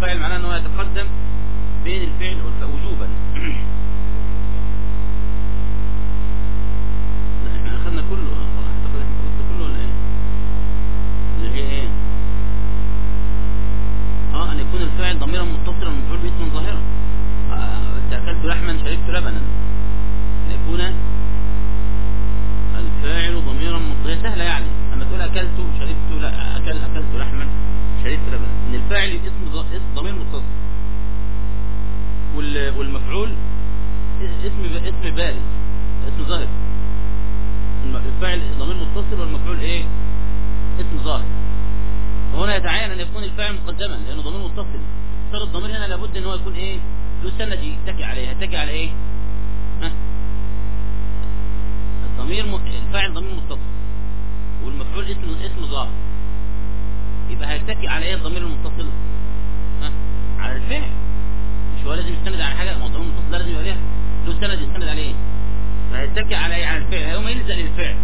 الفاعل معناه ان هو يتقدم بين الفعل والفعل وجوبا لا احنا اخذنا كله اعتقد احنا خلصنا كله ولا ايه اللي هي ايه اه ان يكون الفاعل ضميرا متصلا مفعول به اسما ظاهرا آه، اكلت لحما شربت لبنا ان يكون الفاعل ضميرا متصلا سهله يعني اما تقول اكلت شربت لا اكل اكلت لحما شربت لبنا ان الفاعل اسم ض- اسم ضمير متصل وال- والمفعول اسم اسم بارز اسم ظاهر الم- الفاعل ضمير متصل والمفعول ايه اسم ظاهر وهنا يتعين ان يكون الفاعل مقدما لانه ضمير متصل صار الضمير هنا لابد ان هو يكون ايه له سند يتكي عليه يتكي على ايه ها الضمير م... الفاعل ضمير متصل والمفعول اسم اسم ظاهر يبقى هيتكي على ايه الضمير المتصل ها على الفعل مش هو لازم يستند على حاجه ما هو الضمير المتصل ده لازم يبقى ليها له سند يستند عليه فهيتكي على ايه على الفعل هيقوم يلزق للفعل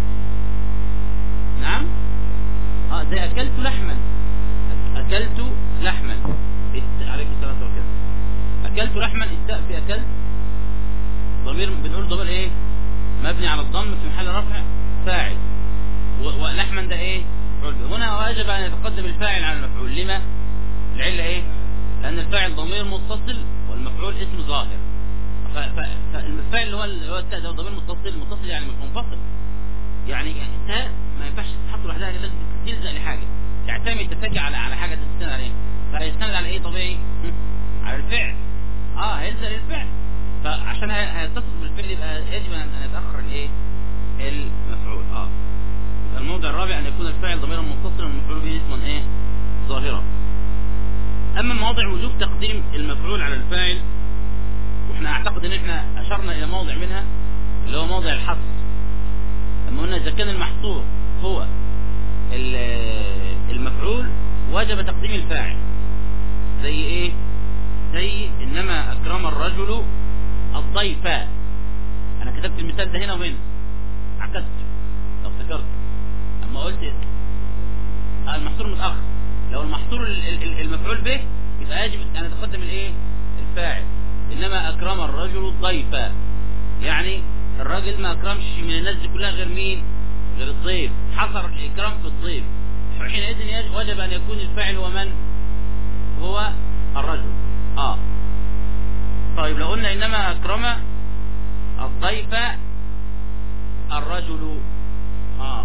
نعم اه زي اكلت لحما اكلت لحما الت- عليكم السلام ورحمه الله اكلت لحما التاء في اكلت ضمير بنقول ضمير ايه مبني على الضم في محل رفع فاعل و- ولحما ده ايه مفعول به هنا واجب ان يتقدم الفاعل على المفعول لما العله ايه لان الفاعل ضمير متصل والمفعول اسم ظاهر ف- ف- فالفاعل اللي هو اللي هو التاء ده ضمير متصل متصل يعني مش منفصل يعني يعني التاء ما ينفعش تتحط لوحدها لازم تلزق لحاجه تعتمد تتكي على على حاجه تستند عليها فهيستند على ايه طبيعي هم؟ على الفعل اه هيلزق للفعل فعشان هي- هيتصل بالفعل يبقى يجب ان أن يتاخر الايه المفعول اه يبقى الموضع الرابع ان يكون الفاعل ضميرا متصلا والمفعول به اسما ايه ظاهرا اما مواضع وجوب تقديم المفعول على الفاعل واحنا اعتقد ان احنا اشرنا الى موضع منها اللي هو موضع الحصر لما قلنا اذا كان المحصور هو ال- المفعول وجب تقديم الفاعل زي ايه زي انما اكرم الرجل الضيف انا كتبت المثال ده هنا وهنا عكست لو افتكرت اما قلت آه، المحصور متاخر لو المحصور ال- ال- ال- المفعول به يبقى يجب ان يتقدم الايه الفاعل انما اكرم الرجل الضيف يعني الراجل ما اكرمش من الناس دي كلها غير مين غير الضيف حصر الاكرام في الضيف فحينئذ يج- وجب ان يكون الفاعل هو من هو الرجل اه طيب لو قلنا انما اكرم الضيف الرجل اه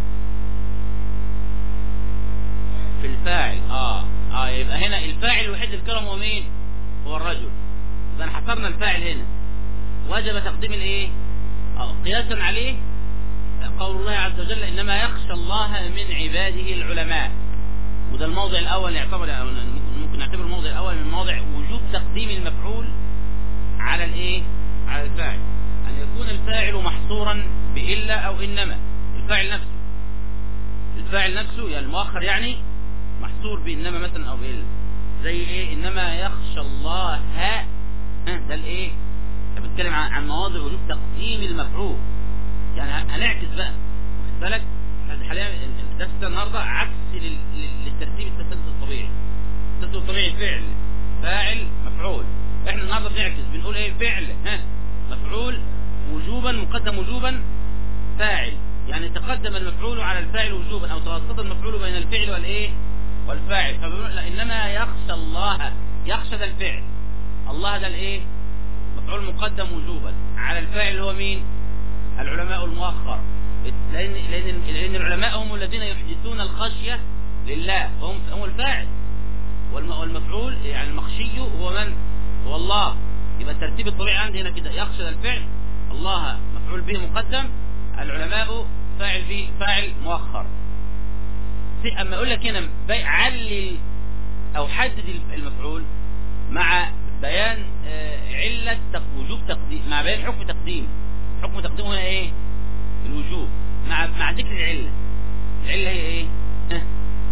في الفاعل اه اه يبقى هنا الفاعل الوحيد الكرم هو مين هو الرجل اذا حصرنا الفاعل هنا وجب تقديم الايه آه، قياسا عليه قول الله عز وجل انما يخشى الله من عباده العلماء وده الموضع الاول يعتبر أو ممكن نعتبر الموضع الاول من مواضع وجوب تقديم المفعول على الايه على الفاعل ان يكون الفاعل محصورا بإلا او انما الفاعل نفسه الفاعل نفسه يعني المؤخر يعني محصور بإنما مثلا او بإلا زي ايه انما يخشى الله ها ده الايه أنا بتكلم عن عن مواضع وجوب تقديم المفعول يعني هنعكس بقى واخد بالك احنا حاليا الدرس ده النهارده عكس لل- لل- للترتيب التسلسل الطبيعي التسلسل الطبيعي فعل فاعل مفعول احنا النهارده بنعكس بنقول ايه فعل ها مفعول وجوبا مقدم وجوبا فاعل يعني تقدم المفعول على الفاعل وجوبا او توسط المفعول بين الفعل والايه والفاعل فبنقول لا انما يخشى الله يخشى ده الفعل الله ده الايه مفعول مقدم وجوبا على الفاعل اللي هو مين العلماء المؤخر لأن, لأن, لأن العلماء هم الذين يحدثون الخشية لله وهم هم الفاعل والم- والمفعول يعني المخشي هو من هو الله يبقى الترتيب الطبيعي عندي هنا كده يخشى ده الفعل الله مفعول به مقدم العلماء فاعل به فاعل مؤخر في- اما اقول لك هنا بي- علل او حدد المفعول مع بيان آه، علة تق- وجوب تقديم مع بيان حكم تقديم حكم تقديم هنا ايه الوجوب مع مع ذكر العلة العلة هي ايه ها؟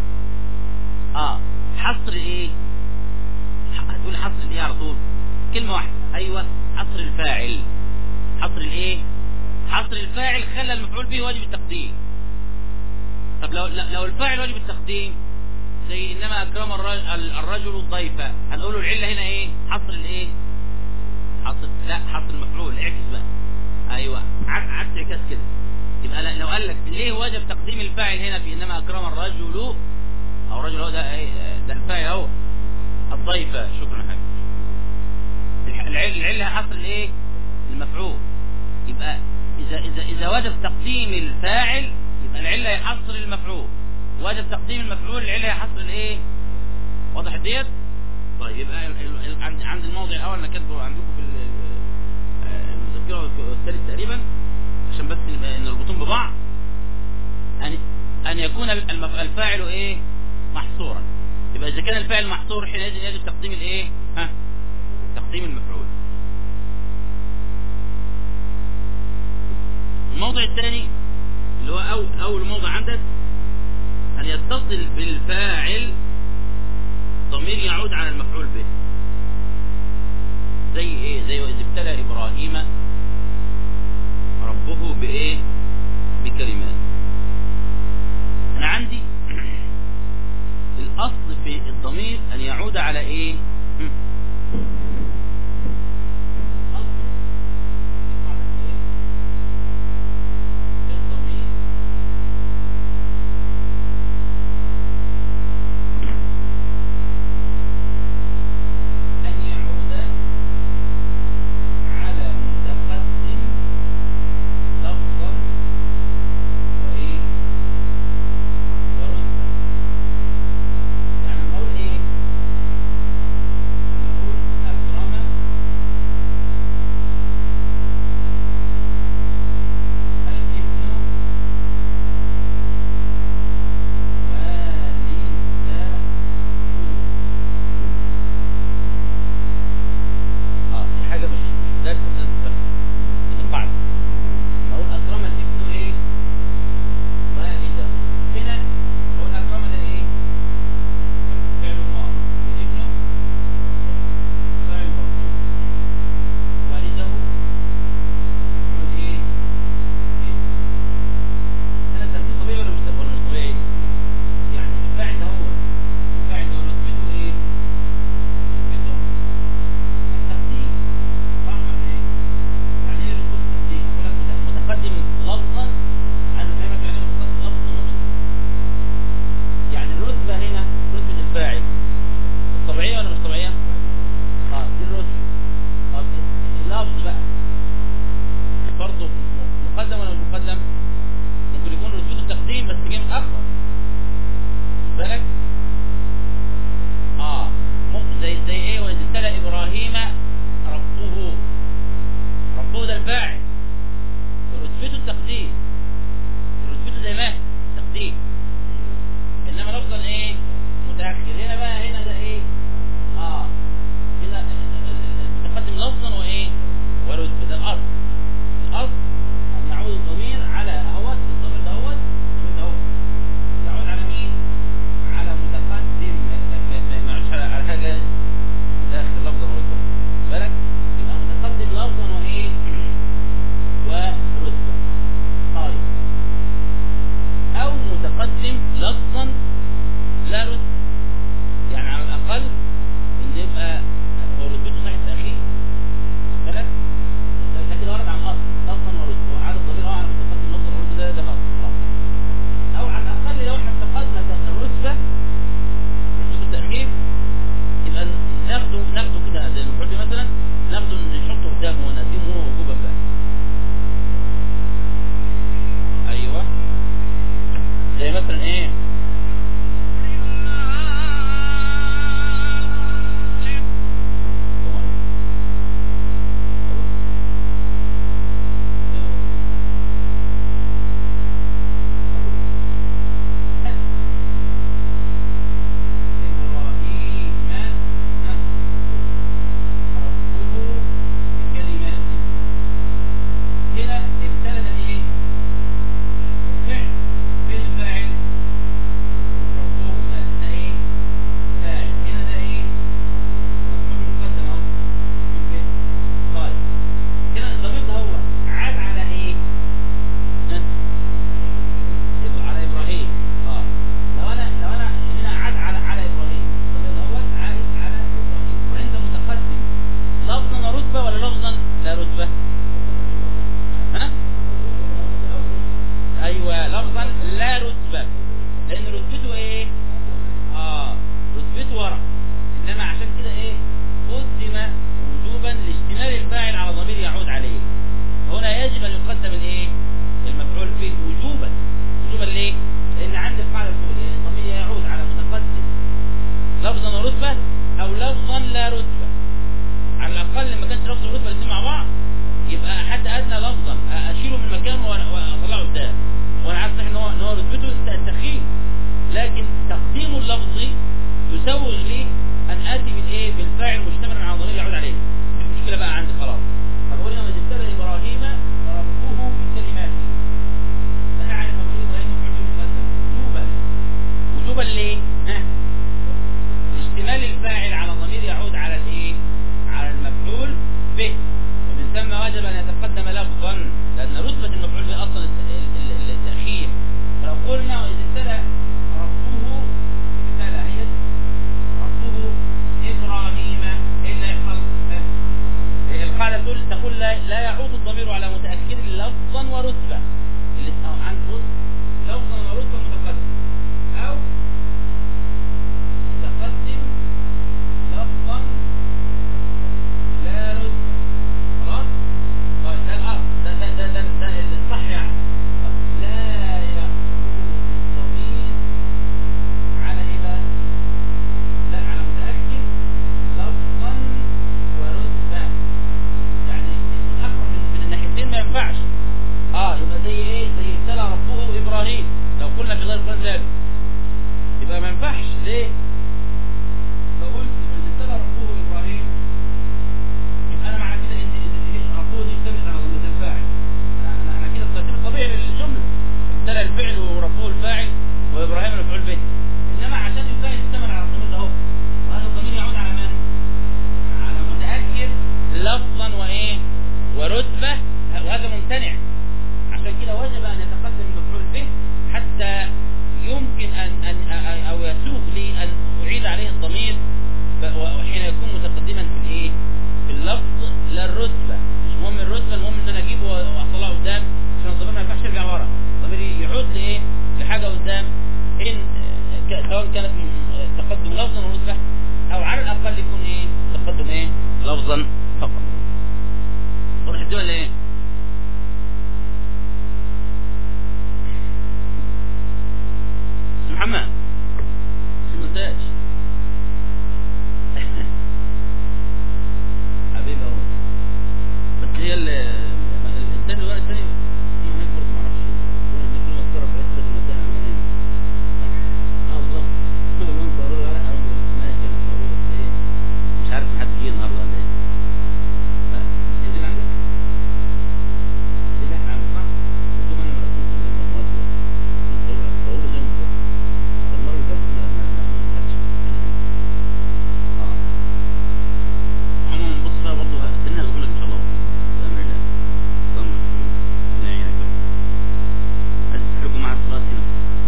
اه حصر ايه ح- هتقول حصر ايه على طول كلمة واحدة ايوه حصر الفاعل حصر الايه حصر الفاعل خلى المفعول به واجب التقديم طب لو لو الفاعل واجب التقديم زي انما اكرم الرجل, الرجل الضيف هنقول له العله هنا ايه حصر الايه حصر لا حصر المفعول اعكس بقى ايوه عكس عكاس كده يبقى لو قال لك ليه وجب تقديم الفاعل هنا في انما اكرم الرجل او الرجل هو ده ايه ده الفاعل اهو الضيف شكرا حبيبي العله حصر الايه المفعول يبقى اذا اذا اذا وجب تقديم الفاعل يبقى العله يحصر المفعول وجب تقديم المفعول العله يحصر الايه واضح ديت طيب يبقى عند عند الموضع الاول انا كاتبه عندكم في المذكره الثالث تقريبا عشان بس نربطهم ببعض ان ان يكون الفاعل ايه محصورا يبقى اذا كان الفاعل محصور حينئذ يجب تقديم الايه ها تقديم المفعول الموضع الثاني اللي هو أو اول موضع عندك ان يتصل بالفاعل ضمير يعود على المفعول به زي ايه زي واذ ابتلى ابراهيم ربه بايه بكلمات انا عندي الاصل في الضمير ان يعود على ايه لفظا لا رتبة على الأقل لما كانت لفظ ورتبة الاثنين مع بعض يبقى حد أدنى لفظا أشيله من مكانه وأ- وأطلعه قدام وأنا عارف إن هو إن هو رتبته التخيل لكن تقديم اللفظ يسوغ لي أن آتي بالإيه بالفاعل مشتملا على ضمير يعود عليه مش مشكلة بقى عندي خلاص فبقول لما ابتلى إبراهيم ربه بالكلمات أنا عارف أقول إبراهيم مفعول به مقدم وجوبا وجوبا ليه؟ ها؟ اشتمال الفاعل على ضمير يعود على الايه على المفعول به ومن ثم وجب ان يتقدم لفظا لان رتبه المفعول به اصلا الت- ال- ال- التاخير فلو قلنا واذا ابتلى ربه ابتلى هي ربه ابراهيم ايه اللي يحصل ها؟ إيه القاعده تقول تقول لا, لا يعود الضمير على متاخر لفظا ورتبه اللي أو عن بص لفظا ورتبه متقدم او متقدم لفظا لا رتبة خلاص طيب ده الأرض ده ده ده ده, ده الصح يعني طيب، لا يعود الضمير على ايه بقى؟ لا على متأكد لفظا ورتبة يعني متأخر من, من الناحيتين ما ينفعش اه يبقى زي ايه زي ابتلى ربه ابراهيم لو قلنا في غير القرآن ذلك يبقى ما ينفعش ليه بقول من ابتلى ربه ابراهيم يبقى انا معنى كده ان ان إيه؟ ربه دي اشتمل على ضمير الفاعل انا انا كده الترتيب الطبيعي للجمله ابتلى الفعل وربه الفاعل وابراهيم المفعول به انما عشان الفاعل يشتمل على الضمير ده اهو وهذا الضمير يعود على من؟ على متاكد لفظا وايه ورتبه وهذا ممتنع عشان كده وجب ان يتقدم المفعول به حتى يمكن ان ان أ- او يسوغ لي ان اعيد عليه الضمير ف- وحين يكون متقدما في الايه في اللفظ لا الرتبه مش مهم الرتبه المهم ان انا اجيبه واطلعه قدام عشان الضمير ما ينفعش يرجع ورا الضمير يعود لايه لحاجه قدام ان ك- سواء كانت م- تقدم لفظا ورتبه او على الاقل يكون ايه تقدم ايه لفظا فقط واضح دي ولا ايه أستاذ محمد في المونتاج حبيبي اهو بس هي ال الثاني الورق الثاني ما هناك برضه معرفش هو هناك له مسطره في حته المكان عمال اه بالظبط ما لهم ضروري ورق او ماشي انا ضروري بس ايه مش عارف حد جه النهارده ولا ايه لا مش نزل عندك دي اللي احنا عامل صح قلت له انا ما رسمت المواد ده ضروري ضروري زي ما قلت المره اللي فاتت ما ما ما ما خدش اه عموما بص بقى برضه هتنها هقول لك ان شاء الله بامر الله طمن لا يعينك يا رب عايز تحركوا مع الصلاه هنا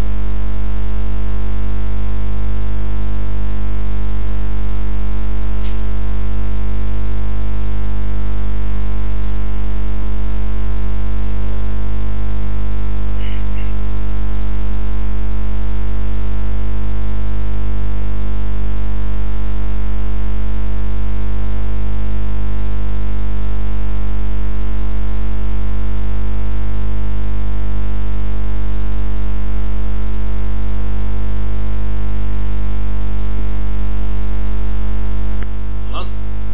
خلاص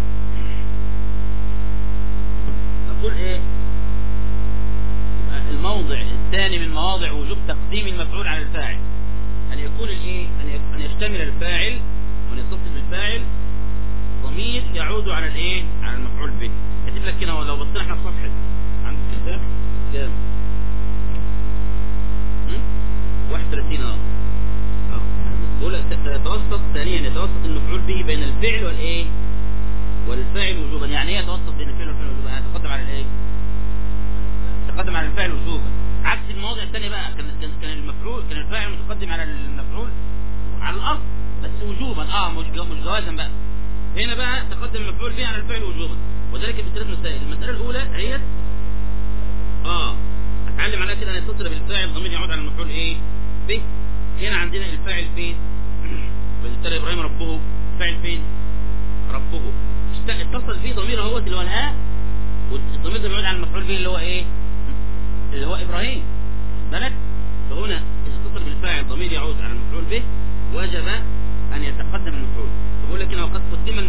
نقول ايه يبقى الموضع الثاني من مواضع وجوب تقديم المفعول على الفاعل ان يكون الايه ان يك- ان يشتمل الفاعل وان يتصل بالفاعل ضمير يعود على الايه على المفعول به كاتب لك هنا لو بصينا احنا في صفحه عند الكتاب كام هم؟ 31 اه اه بقول لك يتوسط ثانيا يتوسط المفعول به بين الفعل والايه والفاعل وجوبا يعني ايه يتوسط بين الفعل والفعل وجوبا يعني يتقدم على الايه يتقدم على الفاعل وجوبا عكس المواضع الثانيه بقى كان كان كان المفعول كان الفاعل متقدم على المفعول على الاصل بس وجوبا اه مش جو- مش جوازا بقى هنا بقى تقدم المفعول به على الفعل وجوبا وذلك في ثلاث مسائل المساله الاولى هي اه اتعلم عليها كده ان يتصل بالفاعل ضمير يعود على المفعول ايه به هنا عندنا الفاعل فين وذكر ابراهيم ربه فاعل فين ربه اشت- اتصل فيه ضمير اهوت اللي هو الهاء والضمير ده بيعود على المفعول به اللي هو ايه اللي هو ابراهيم بالك فهنا اذا اتصل بالفاعل ضمير يعود على المفعول به وجب ان يتقدم المفعول بقول لك هنا وقد قدم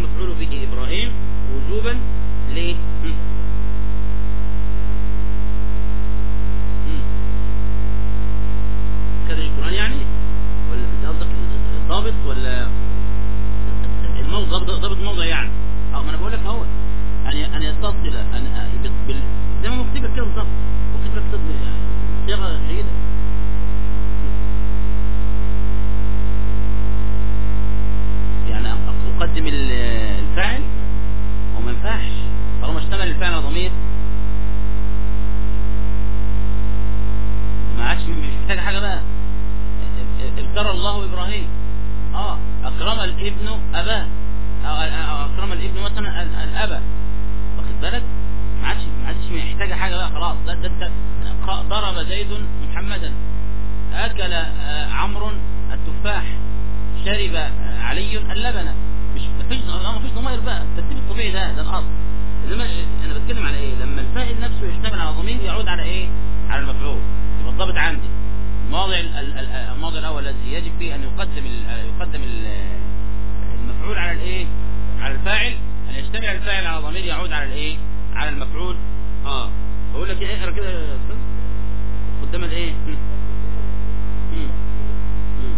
الابن اباه او أو اكرم الابن مثلا ال- الابا واخد بالك ما عادش ما عادش محتاجه حاجه بقى خلاص ده ده, ده ق- ضرب زيد محمدا اكل آه، عمرو التفاح شرب آه، علي اللبن مش مفيش لا مفيش ضمائر بقى الترتيب الطبيعي ده ده الاصل انما انا بتكلم على ايه لما الفاعل نفسه يشتمل على ضمير يعود على ايه على المفعول يبقى الضابط عندي الموضع ال- ال- ال- الموضع الاول الذي يجب فيه ان يقدم ال- يقدم ال- المفعول على الايه على الفاعل ان يشتمل الفاعل على ضمير يعود على الايه على المفعول اه بقول لك ايه اقرا كده يا استاذ قدام الايه مم. مم. مم.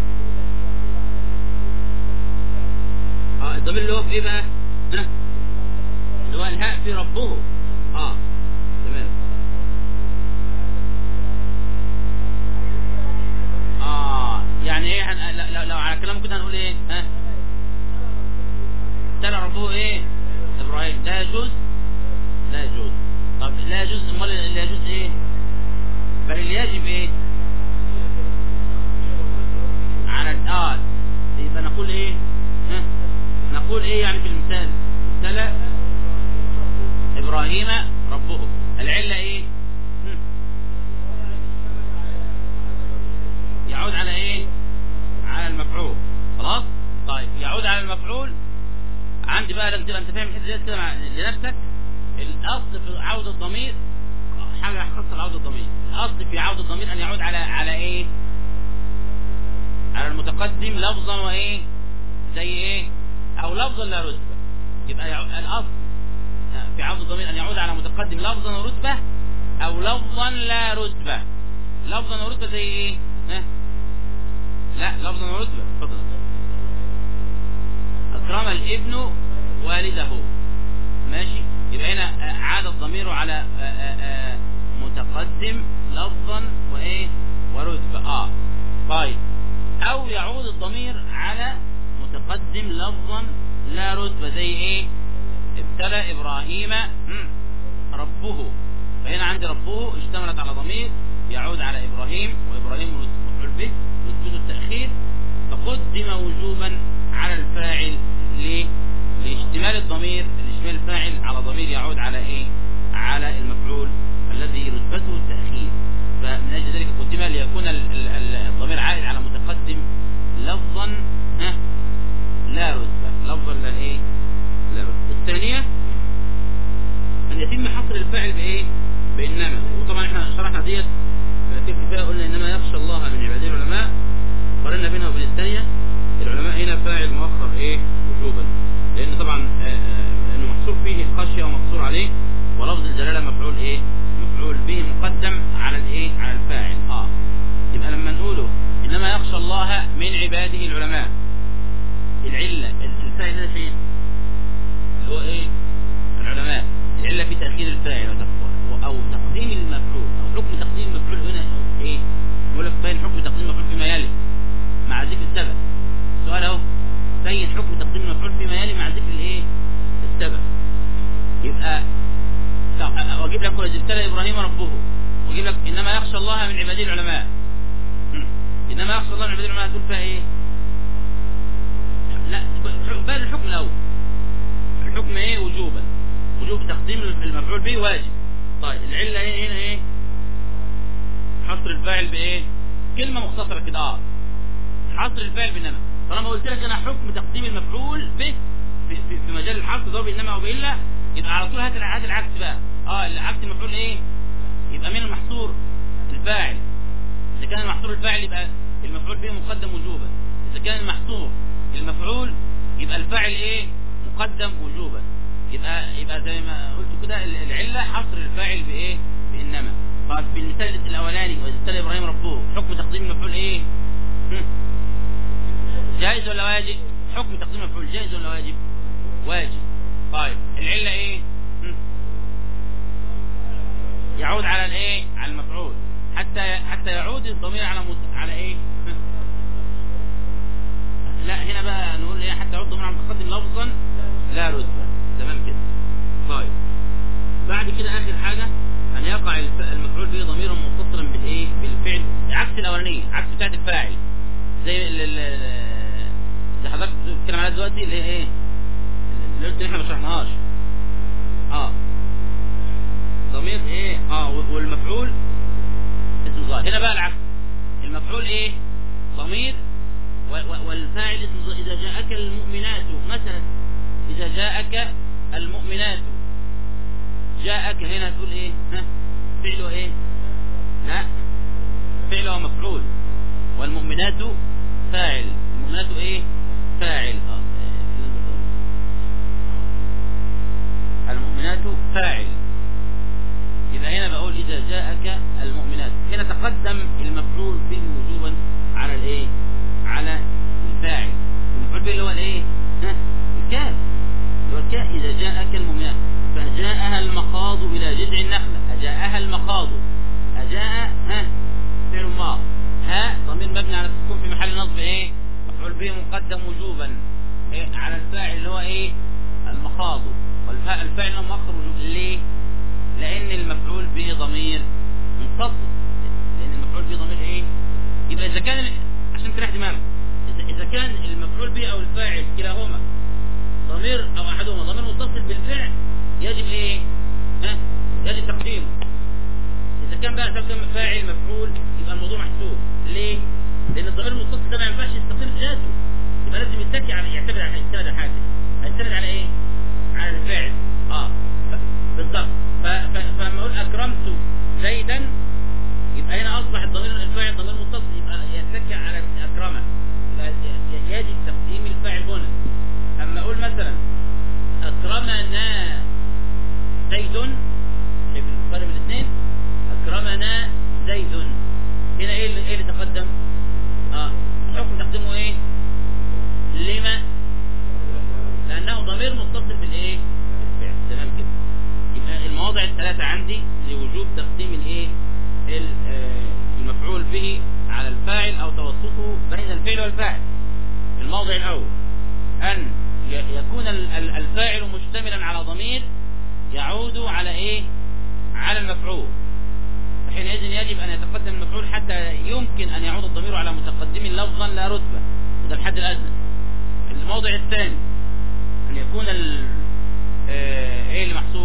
اه الضمير اللي هو في ايه بقى ها اللي هو الهاء في ربه اه تمام اه يعني ايه هن... لا- لا- لو على كلامه كده هنقول ايه ها تلا ربه ايه ابراهيم لا يجوز لا يجوز طب لا يجوز امال اللي يجوز ايه بل اللي يجب ايه على اه يبقى نقول ايه ها نقول ايه يعني في المثال تلا ابراهيم ربه العله ايه هم. يعود على ايه على المفعول خلاص طيب يعود على المفعول عندي بقى لازم تبقى انت فاهم الحته ديت كده مع- لنفسك الاصل في عوده الضمير حاجه خاصه بعوده الضمير الاصل في عوده الضمير ان يعود على على ايه على المتقدم لفظا وايه زي ايه او لفظا لا رتبه يبقى يعو... الاصل في عوده الضمير ان يعود على متقدم لفظا ورتبه او لفظا لا رتبه لفظا ورتبه زي ايه ها لا لفظا ورتبه اتفضل أكرم الابن والده ماشي يبقى هنا آه، عاد الضمير على آه، آه، آه، متقدم لفظا وإيه ورتبة آه طيب أو يعود الضمير على متقدم لفظا لا رتبة زي إيه ابتلى إبراهيم مم، ربه فهنا عندي ربه اشتملت على ضمير يعود على إبراهيم وإبراهيم مفعول به رتبته التأخير فقدم وجوبا على الفاعل ليه؟ لاشتمال الضمير الاشتمال الفاعل على ضمير يعود على ايه على المفعول الذي رتبته التأخير فمن اجل ذلك قدم ليكون ال- ال- ال- الضمير عائد على متقدم لفظا ها لا رتبة لفظا لا ايه لا رتبة الثانية ان يتم حصر الفاعل بايه بانما وطبعا احنا شرحنا ديت في الكفايه قلنا انما يخشى الله من عباده العلماء قارنا بينها وبين الثانيه العلماء هنا فاعل مؤخر ايه وجوبا لان طبعا آه، آه، لانه محصور فيه خشيه ومقصور عليه ولفظ الجلاله مفعول ايه مفعول به مقدم على الايه على الفاعل اه يبقى لما نقوله انما يخشى الله من عباده العلماء العله الفاعل ده فين اللي هو ايه العلماء العله في تاخير الفاعل وتق- او تقديم المفعول او حكم تقديم المفعول هنا ايه يقول لك بين حكم تقديم المفعول فيما يلي مع ذكر السبب سؤال اهو بين حكم تقديم المفعول فيما يلي مع ذكر الايه السبب يبقى طب واجيب لك واذ ابتلى ابراهيم ربه واجيب لك انما يخشى الله من عباده العلماء هم. انما يخشى الله من عباده العلماء تقول فيها ايه لا بل الحكم الاول الحكم ايه وجوبا وجوب تقديم المفعول به واجب طيب العله ايه هنا ايه حصر الفاعل بايه كلمه مختصره كده اه حصر الفاعل بانما طالما قلت لك انا حكم تقديم المفعول به في, في, في مجال الحصر ضرب انما او بالا يبقى على طول هات الع- هات العكس بقى اه العكس المفعول ايه يبقى مين المحصور الفاعل اذا كان المحصور الفاعل يبقى المفعول به مقدم وجوبا اذا كان المحصور المفعول يبقى الفاعل ايه مقدم وجوبا يبقى يبقى زي ما قلت كده ال- العله حصر الفاعل بايه بانما طيب في المثال الاولاني واذا ابتلى ابراهيم ربه حكم تقديم المفعول ايه هم. جائز ولا واجب حكم تقديم المفعول جائز ولا واجب واجب طيب العله ايه هم. يعود على الايه على المفعول حتى حتى يعود الضمير على مت... على ايه هم. لا هنا بقى نقول ايه حتى يعود الضمير على المتقدم لفظا لا رتبه تمام كده طيب بعد كده اخر حاجه ان يقع الف- المفعول به ضميرا متصلا بالايه بالفعل عكس الاولانيه عكس بتاعت الفاعل زي ال ال زي حضرتك بتتكلم عليها دلوقتي اللي هي ايه اللي قلت احنا ما شرحناهاش اه ضمير ايه اه والمفعول اسم ظاهر هنا بقى العكس المفعول ايه ضمير والفاعل اسم ظاهر اذا جاءك المؤمنات مثلا اذا جاءك المؤمنات جاءك هنا تقول ايه ها فعله ايه لا فعله مفعول والمؤمنات فاعل المؤمنات ايه فاعل اه المؤمنات فاعل يبقى هنا بقول إذا جاءك المؤمنات هنا تقدم المفعول به وجوبا على الايه على الفاعل المفعول به اللي هو الايه ها الكاف اللي هو الكاف إذا جاءك المؤمنات فجاءها المخاض إلى جذع النخلة أجاءها المخاض أجاء ها فعل ما ها ضمير مبني على السكون في محل نصب ايه مفعول به مقدم وجوبا إيه؟ على الفاعل اللي هو ايه المخاض والفاعل مؤخر وجوب ليه لان المفعول به ضمير منفصل لان المفعول به ضمير ايه يبقى اذا كان عشان تريح دماغك اذا كان المفعول به او الفاعل كلاهما ضمير او احدهما ضمير متصل بالفعل يجب ايه ها يجب تقديمه اذا كان بقى كان فاعل مفعول يبقى الموضوع محسوب ليه لان الضمير المتصل ده ما ينفعش يستقل بذاته يبقى لازم يتكي على يعتمد على يعتمد على حاجه هيعتمد على ايه على الفعل اه بالضبط فلما اقول اكرمت زيدا يبقى هنا اصبح الضمير الفاعل ضمير متصل يبقى يتكي على اكرمه يبقى يجب تقديم الفاعل هنا اما اقول مثلا اكرمنا زيد شايف الفرق بين الاثنين اكرمنا زيد هنا ايه اللي, إيه اللي تقدم اه حكم تقديمه ايه لما لانه ضمير متصل بالايه بالفعل تمام كده يبقى المواضع الثلاثه عندي لوجوب تقديم الايه المفعول به على الفاعل او توسطه بين الفعل والفاعل الموضع الاول ان يكون الفاعل مشتملا على ضمير يعود على ايه على المفعول فحينئذ يجب ان يتقدم المفعول حتى يمكن ان يعود الضمير على متقدم لفظا لا رتبة وده الحد الادنى الموضع الثاني ان يكون ال ايه اللي محصور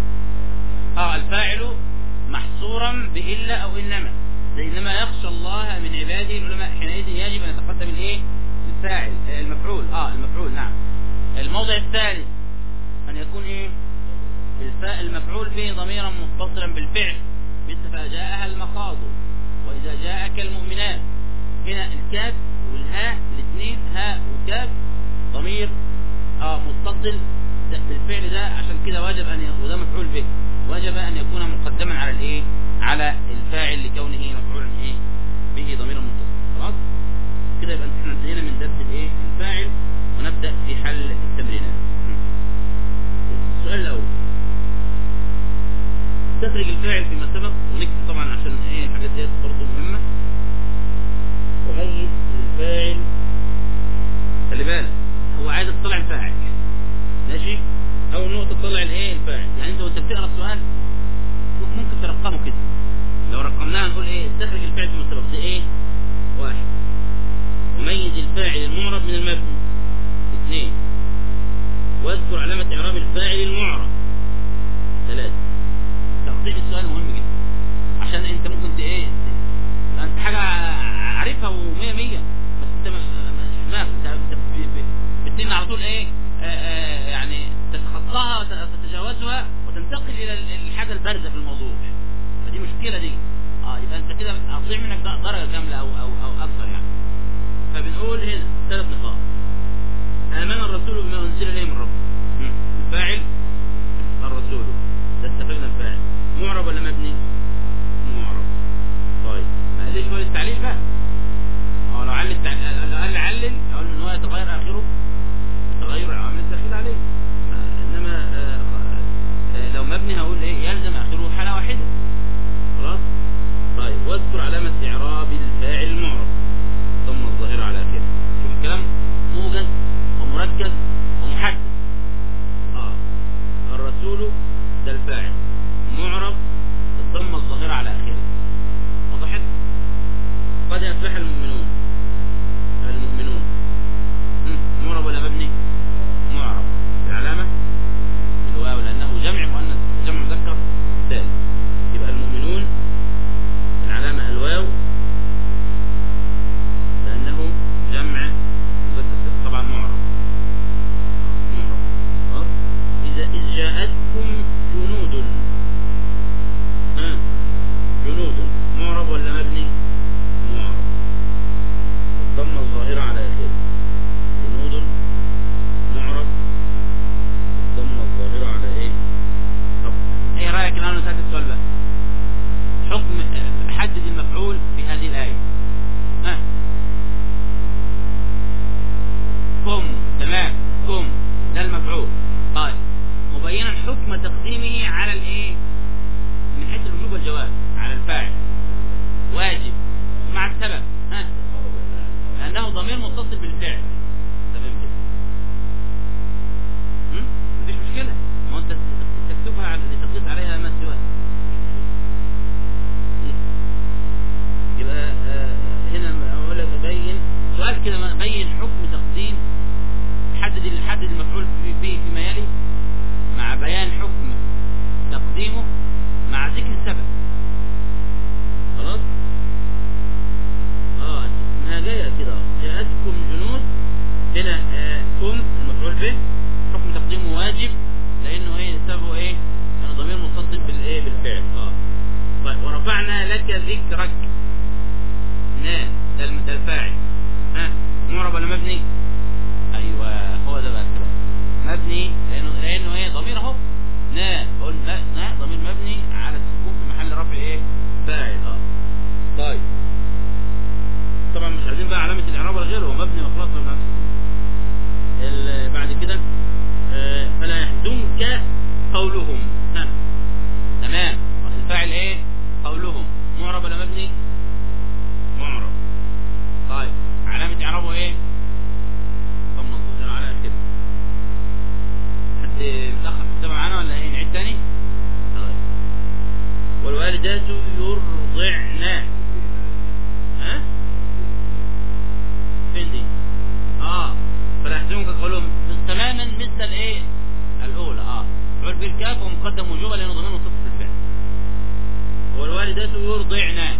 اه الفاعل محصورا بإلا او انما زي انما يخشى الله من عباده العلماء حينئذ يجب ان يتقدم الايه الفاعل المفعول اه المفعول نعم الموضع الثالث ان يكون ايه الفاء المفعول به ضميرا متصلا بالفعل مثل فجاءها المخاض واذا جاءك المؤمنات هنا الكاف والهاء الاثنين هاء وكاف ضمير اه متصل بالفعل ده عشان كده واجب ان ي... وده مفعول به وجب ان يكون مقدما على الايه على الفاعل لكونه مفعولا ايه به ضمير متصل خلاص كده يبقى احنا انتهينا من درس الايه الفاعل ونبدا في حل التمرينات السؤال الاول تخرج الفاعل فيما سبق ونكتب طبعا عشان ايه الحاجات ديت برضه مهمه وميز الفاعل خلي بالك هو عايز تطلع الفاعل ماشي اول نقطه تطلع الايه الفاعل يعني انت وانت بتقرا السؤال ممكن ترقمه كده لو رقمناها نقول ايه استخرج الفعل فيما سبق دي ايه واحد وميز الفاعل المعرب من المبني اثنين واذكر علامة اعراب الفاعل المعرب ثلاثة تقطيع السؤال مهم جدا عشان انت ممكن ايه انت حاجة عارفها ومية مية بس انت مش دماغك انت بتنين على طول ايه آآ آآ يعني تتخطاها وتتجاوزها وتنتقل الى الحاجة البارزة في الموضوع فدي مشكلة دي اه يبقى انت كده هتضيع منك درجة كاملة او او او اكثر يعني فبنقول هنا ثلاث نقاط آمن الرسول بما أنزل إليه من ربه الفاعل الرسول ده استفدنا الفاعل معرب ولا مبني معرب طيب ما قاليش هو التعليل بقى هو لو علل لو قال علل اقول ان هو يتغير اخره تغير العوامل الداخل عليه انما آآ آآ لو مبني هقول ايه يلزم اخره حاله واحده خلاص طيب واذكر علامه اعراب الفاعل المعرب ثم الظاهره على اخره شوف الكلام به حكم تقديمه واجب لانه ايه سببه ايه لانه ضمير متصل بالايه بالفعل اه طيب ورفعنا لك ذكرك نا ده الم- ده الفاعل ها معرب ولا مبني ايوه هو ده بقى الكلام مبني لانه لانه ايه ضمير اهو نا قول لا نا ضمير مبني على السكون في محل رفع ايه فاعل اه طيب طبعا مش عايزين بقى علامه الاعراب ولا غيره هو مبني وخلاص مبني على السكون. ال- بعد كده آه، فلا يحزنك قولهم ها تمام الفاعل ايه قولهم معرب ولا مبني معرب طيب علامة اعرابه ايه طب نظر على كده حد متأخر في الكتابة معانا ولا ايه نعيد تاني طيب والوالدات يرضعن ها فين دي اه فلا يحزنك قولهم تماما مثل الايه الاولى اه فعل بالكاف ومقدم وجوبا لانه ضمير متصل بالفعل والوالدات يرضعن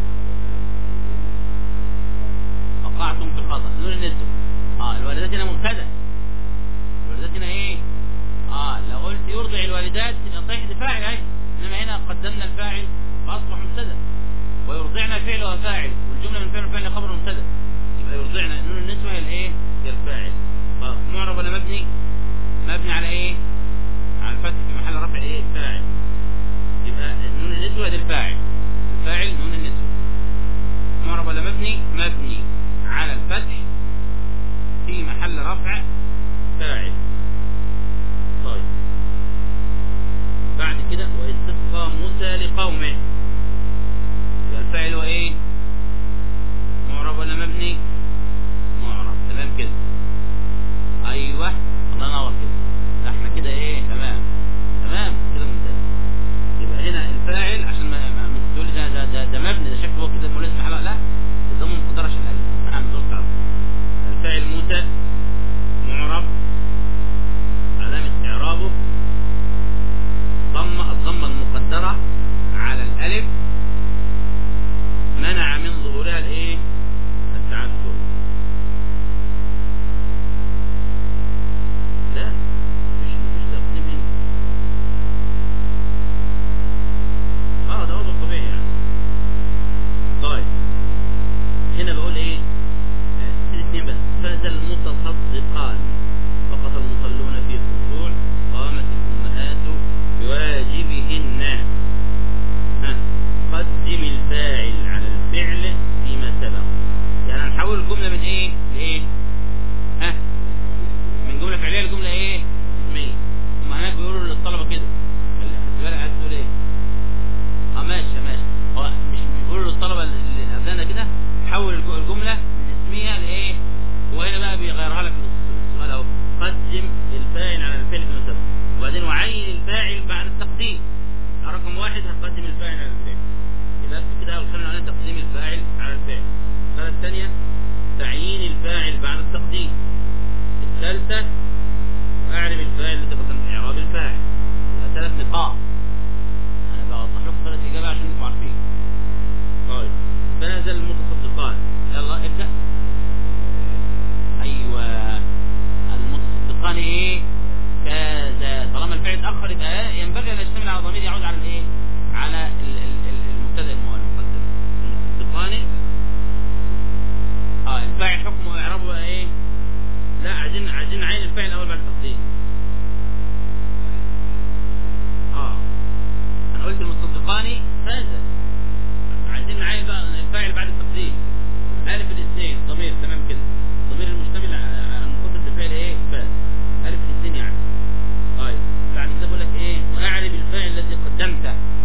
وقعتم في الخطأ نون النسب اه الوالدات هنا مبتدا الوالدات هنا ايه اه لو قلت يرضع الوالدات يبقى صحيح ده فاعل اهي انما هنا قدمنا الفاعل فاصبح مبتدا ويرضعن فعل وفاعل والجمله من فعل وفعل خبر مبتدا يبقى يرضعن نون النسوة هي الايه هي الفاعل فمعرب ولا مبني مبني على ايه على الفتح في محل رفع ايه فاعل يبقى نون النسوة دي الفاعل الفاعل نون النسوة معرب ولا مبني مبني على الفتح في محل رفع فاعل طيب بعد كده وإذ تسقى موسى لقومه يبقى الفاعل هو ايه معرب ولا مبني معرب تمام كده ايوه الله ينور كده ده احنا كده ايه تمام تمام كده ممتاز يبقى هنا الفاعل عشان ما ما ما تقول لي ده ده ده, ده مبني ده شكله هو كده ملازم حلقه لا ده ما مقدرش الالف انا بص على الفاعل موسى معرب علامة إعرابه ضمة الضمة المقدرة على الألف منع من ظهورها الإيه؟ التعذر لا مفيش مفيش تقديم هنا اه ده وضع طبيعي يعني طيب هنا بقول ايه آه، الاثنين بس فاز المتصدقان وقف المصلون في خشوع قامت الامهات بواجبهن ها قدم الفاعل على الفعل فيما سبق يعني هنحول الجمله من ايه لايه ها من جمله فعليه لجمله ايه اسميه هم هناك بيقولوا للطلبه كده خلي خدت بالك عايز تقول ايه اه ماشي ماشي هو مش بيقولوا للطلبه اللي قبلنا كده حول الج- الجمله من اسمها لايه وهنا بقى بيغيرها لك السؤال اهو قدم الفاعل على الفعل فيما سبق وبعدين وعين الفاعل بعد التقديم رقم واحد هتقدم الفاعل على الفعل يبقى اكتب كده اول كلمه على تقديم الفاعل على الفعل الحاله الثانيه تعيين الفاعل بعد التقديم الثالثه واعرف الفاعل اللي تقدم اعراب الفاعل يبقى ثلاث نقاط انا بوضح لكم ثلاث اجابات عشان انتم عارفين طيب فاز المتصدقان يلا ابدا ايوه المتصدقان ايه فاز طالما الفعل اتاخر يبقى ينبغي ان يشتمل على ضمير يعود على الايه على ال- ال- ال- المبتدا المو- المقدم المتصدقان اه الفاعل حكمه اعرابه بقى ايه لا عايزين عايزين نعين الفاعل الاول بعد التقديم اه انا قلت المتصدقان فاز عايزين نعين بقى الفاعل بعد التقديم الف الاثنين ضمير تمام كده ضمير المشتمل على على المتصل بفعل ايه فاز الف الاثنين يعني طيب بعد كده بقول لك ايه واعرب الفاعل الذي قدمته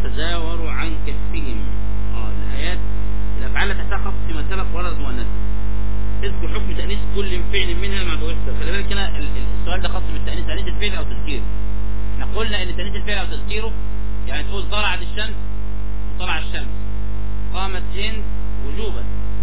تزاوروا عن كفهم اه الآيات الأفعال التي تحتها خط فيما سبق وردت مؤنثة اذكر حكم تأنيث كل فعل منها مع ضوء السبب خلي بالك هنا ال- ال- السؤال ده خاص بالتأنيث تأنيث الفعل أو تذكيره احنا قلنا ان تأنيث الفعل أو تذكيره يعني تقول طلعت الشمس وطلع الشمس قامت هند وجوبا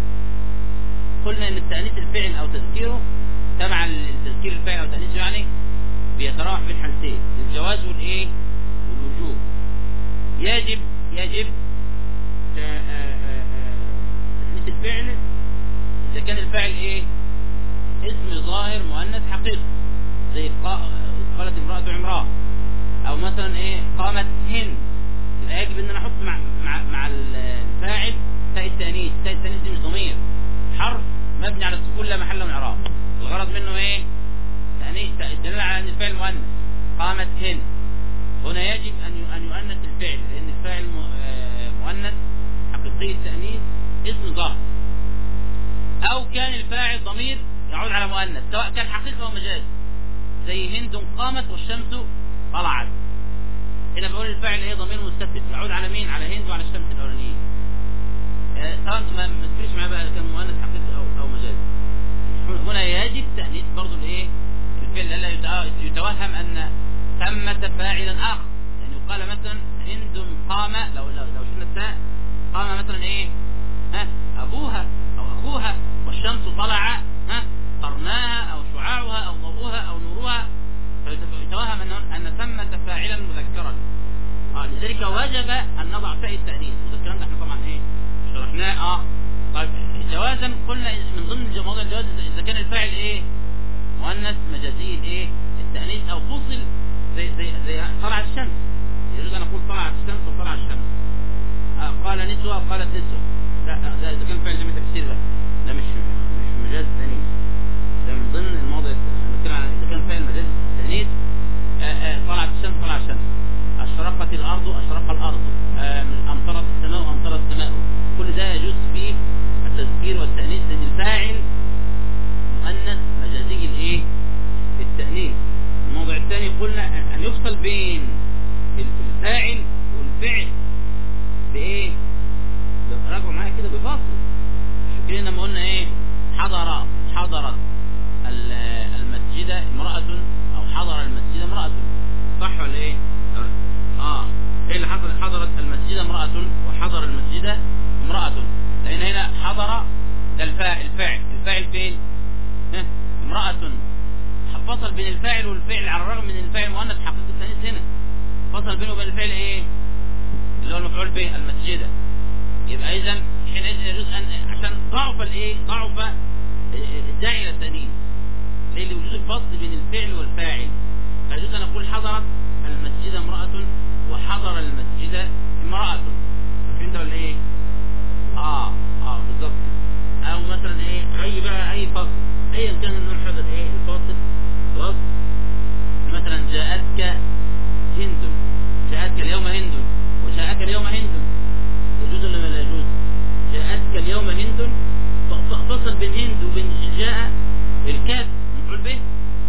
قلنا ان التأنيث الفعل أو تذكيره تبعا لتذكير الفعل أو تأنيثه يعني بيتراوح بين حالتين الجواز والايه والوجوب يجب يجب ت- آه، آه، آه، تأنيث الفعل إذا كان الفاعل إيه اسم ظاهر مؤنث حقيقي زي قا- قالت امرأة عمران أو مثلا إيه قامت هند يبقى يجب إن أنا أحط مع مع مع الفاعل تاء التأنيث تاء التأنيث دي مش ضمير حرف مبني على السكون لا محل من إعراب الغرض منه إيه تأنيث الدلالة على أن الفعل مؤنث قامت هند هنا يجب أن ي- أن يؤنث الفعل لأن الفاعل م- آه، مؤنث حقيقي التأنيث اسم ظاهر أو كان الفاعل ضمير يعود على مؤنث سواء كان حقيقة أو مجاز زي هند قامت والشمس طلعت هنا بقول الفاعل ايه ضمير مستتر يعود على مين على هند وعلى الشمس الأولانية آه، سواء ما ما تفرقش معاه بقى كان مؤنث حقيقي أو أو مجاز هنا يجب تأنيث برضه الايه الفعل الا يتأ- يتوهم ان ثمة فاعلا اخر يعني يقال مثلا هند قام لو لو لو شلنا التاء قام مثلا ايه ها ابوها او اخوها والشمس طلع ها قرناها او شعاعها او ضوءها او نورها فيتوهم ان ان ثمة فاعلا مذكرا اه لذلك وجب ان نضع تاء التانيث وده الكلام ده احنا طبعا ايه شرحناه اه طيب جوازا قلنا من ضمن موضوع الجواز اذا كان الفاعل ايه مؤنث مجازي الايه التانيث او فصل زي زي زي طلعت الشمس يجوز ان اقول طلعت الشمس وطلع الشمس آه قال نسوة قالت نسوة لا لا، ده اذا كان فعل جمع تفسير بقى ده مش مش مجاز تانيث ده من ضمن الموضوع انا بتكلم عن اذا كان فعل مجاز تانيث آه، آه، طلعت الشمس طلع الشمس اشرقت الارض اشرق الارض آه، امطرت السماء امطرت السماء كل ده يجوز فيه التذكير والتانيث لان الفاعل مؤنث مجازي الايه التانيث الموضع الثاني قلنا ان أن يفصل بين الفاعل والفعل بايه راجعوا معايا كده بفاصل شوف كده لما قلنا ايه حضر حضرت ال- المسجد امرأة او حضر المسجد امرأة صح ولا ايه اه ايه اللي حصل حضرت المسجد امرأة وحضر المسجد امرأة لان هنا حضر ده الفاعل الفاعل الفاعل فين ها؟ امرأة فصل بين الفاعل والفعل على الرغم من الفاعل مؤنث حقيقة التانيث هنا فصل بينه وبين الفعل ايه اللي هو المفعول به المسجدة يبقى اذا حينئذ يجوز ان عشان ضعف الايه ضعف الداعي الى التانيث ليه لوجود الفصل بين الفعل والفاعل فيجوز ان اقول حضرت المسجد امرأة وحضر المسجد امرأة فهمت ولا ايه اه اه بالظبط كده. او مثلا ايه اي بقى اي فصل ايا كان النوع حضر ايه الفاصل خلاص مثلا جاءتك هند جاءتك اليوم هند وجاءك اليوم هند يجوز ولا لا يجوز جاءتك اليوم هند ف- ف- فصل بين هند وبين جاء الكاف مفعول به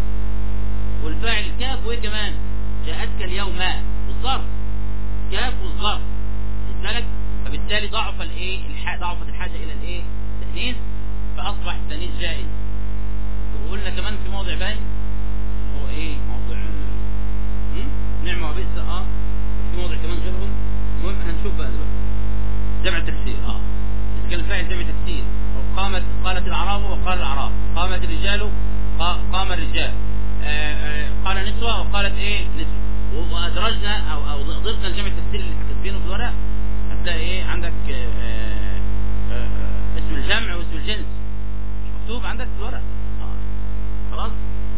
والفاعل كاف وايه كمان جاءتك اليوم والظرف كاف والظرف خد بالك فبالتالي ضعف الايه الح... ضعفت الحاجه الى الايه التانيث فاصبح التانيث جائز وقلنا كمان في موضع باين هو ايه موضع هم؟ نعمة وبئس اه في موضع كمان غيرهم المهم هنشوف بقى دلوقتي جمع تكسير اه اذا كان الفاعل جمع تكسير قامت قالت الاعراب وقال الاعراب قامت الرجال قا- قام الرجال آه، آه، قال نسوة وقالت ايه نسوة وادرجنا او او ضفنا الجمع التكسير اللي كاتبينه في الورق هتلاقي ايه عندك آه، آه، آه، اسم الجمع واسم الجنس مش مكتوب عندك في الورق اه خلاص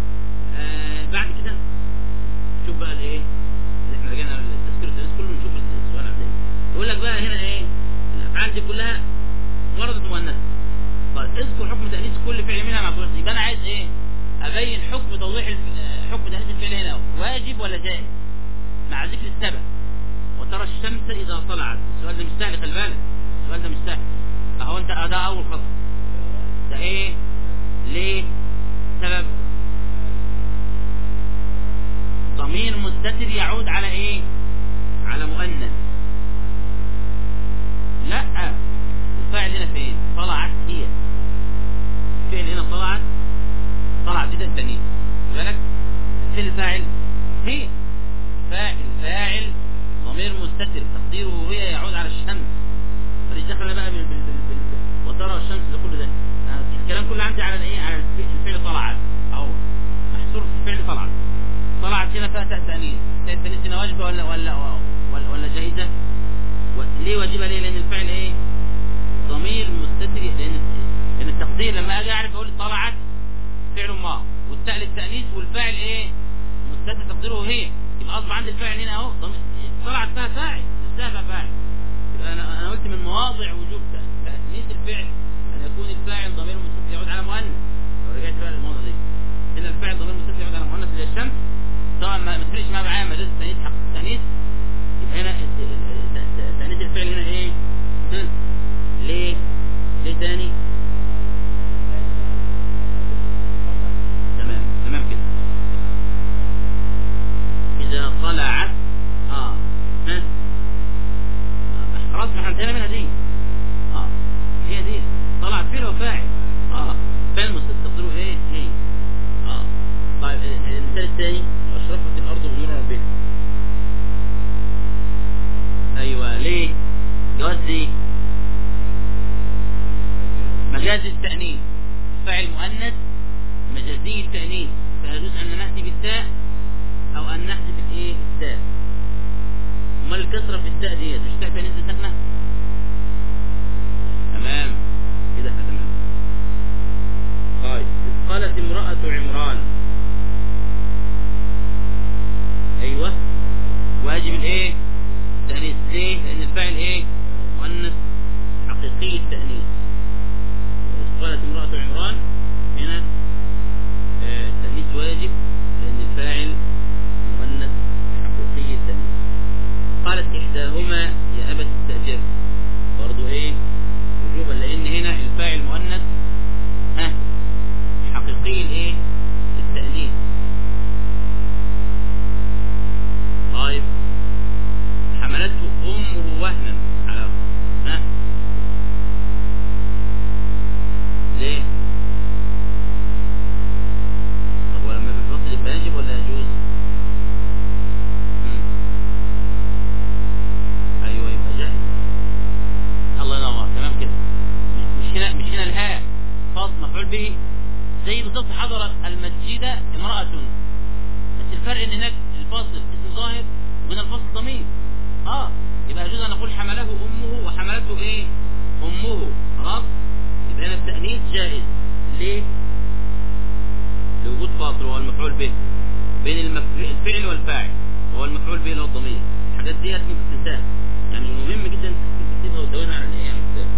آه بعد كده شوف بقى الايه اللي احنا رجعنا للتذكير التدريس كله نشوف السؤال عامل ايه يقول لك بقى هنا ايه الافعال دي كلها وردت مؤنثه طيب اذكر حكم تانيث كل فعل منها مع فعل يبقى انا عايز ايه ابين حكم توضيح الف... آه، حكم تانيث الفعل هنا واجب ولا جائز مع ذكر السبب وترى الشمس اذا طلعت السؤال ده مش سهل خلي بالك السؤال ده مش سهل اهو انت ده اول خطأ ده ايه ليه سبب ضمير مستتر يعود على ايه على مؤنث دلوقتي على الايه على الفعل طلعت اهو محصور في الفعل طلعت طلعت هنا فيها تاء تانيث تاء التانيث هنا واجبه ولا ولا ولا, ولا جائزه ليه واجبه ليه لان الفعل ايه ضمير مستتر لان لان التقدير لما اجي اعرف اقول طلعت فعل ما والتاء للتانيث والفاعل ايه مستتر تقديره هي يبقى اصبح عندي الفاعل هنا اهو طلعت فيها فاعل نفسها فيها فاعل يبقى انا انا قلت من مواضع وجوب تانيث الفعل ان يكون الفاعل ضمير مستتر يعود على مؤنث لو رجعت بقى للموضوع دي هنا الفعل ضمير مستتر يعود على مؤنث زي الشمس طبعا ما تفرقش معايا معايا مجاز التانيث حق التانيث يبقى هنا تانيث الفعل هنا ايه ليه ليه تاني تمام تمام كده اذا طلعت اه ها خلاص ما احنا انتهينا منها دي اه هي دي طلعت فعل وفاعل اه فعل مستتر تقديره ايه هي اه طيب المثال الثاني واشرفت الارض بنور ربها ايوه ليه جواز ليه مجاز التأنيث فاعل مؤنث مجازي التأنيث فيجوز أن نأتي بالتاء أو أن نحذف الإيه التاء أمال الكسرة في التاء ديت مش تاء تأنيث ساكنة تمام كده احنا تمام طيب قالت امرأة عمران أيوه واجب الإيه التأنيث ليه لأن الفاعل إيه مؤنث حقيقي التأنيث قالت امرأة عمران هنا التأنيث واجب لأن الفاعل مؤنث حقيقي التأنيث قالت إحداهما يا أبت استأجر برضو إيه وجوبا لأن هنا الفاعل مؤنث ها حقيقي الإيه التأنيث طيب حملته أمه وهنا على ها ليه طب ولما بيفصل يبقى يجب ولا يجوز مم. ايوه يبقى جائز الله ينور تمام كده مش مش هنا مش هنا الهاء فاصل مفعول به زي بالظبط حضرت المسجد امرأة بس الفرق ان هناك الفاصل اسم ظاهر وهنا الفاصل ضمير اه يبقى يجوز ان نقول حمله امه وحملته ايه امه خلاص يبقى هنا التأنيث جائز ليه لوجود فاصل وهو المفعول به بين المف- الفعل والفاعل وهو المفعول به اللي هو الضمير الحاجات ديت ممكن تنساها يعني مهم جدا تكتبها وتدونها على الايه على الكتاب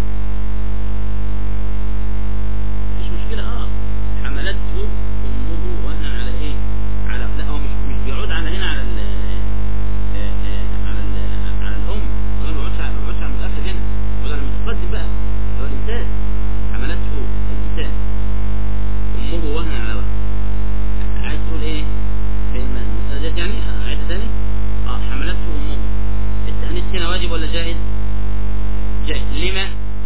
مفيش مشكلة اه حملته امه وهنا على ايه على لا هو مش مش بيعود على هنا على ال آه، آه، على ال على الام هو ما بيعودش على ما بيعودش على المتأخر هنا بيعود على المتقدم بقى هو الانسان حملته الانسان امه وهنا على وهن عايز تقول ايه في الم- المسألة ديت يعني عايز تاني اه حملته امه التأنيث هنا واجب ولا جائز جائز لما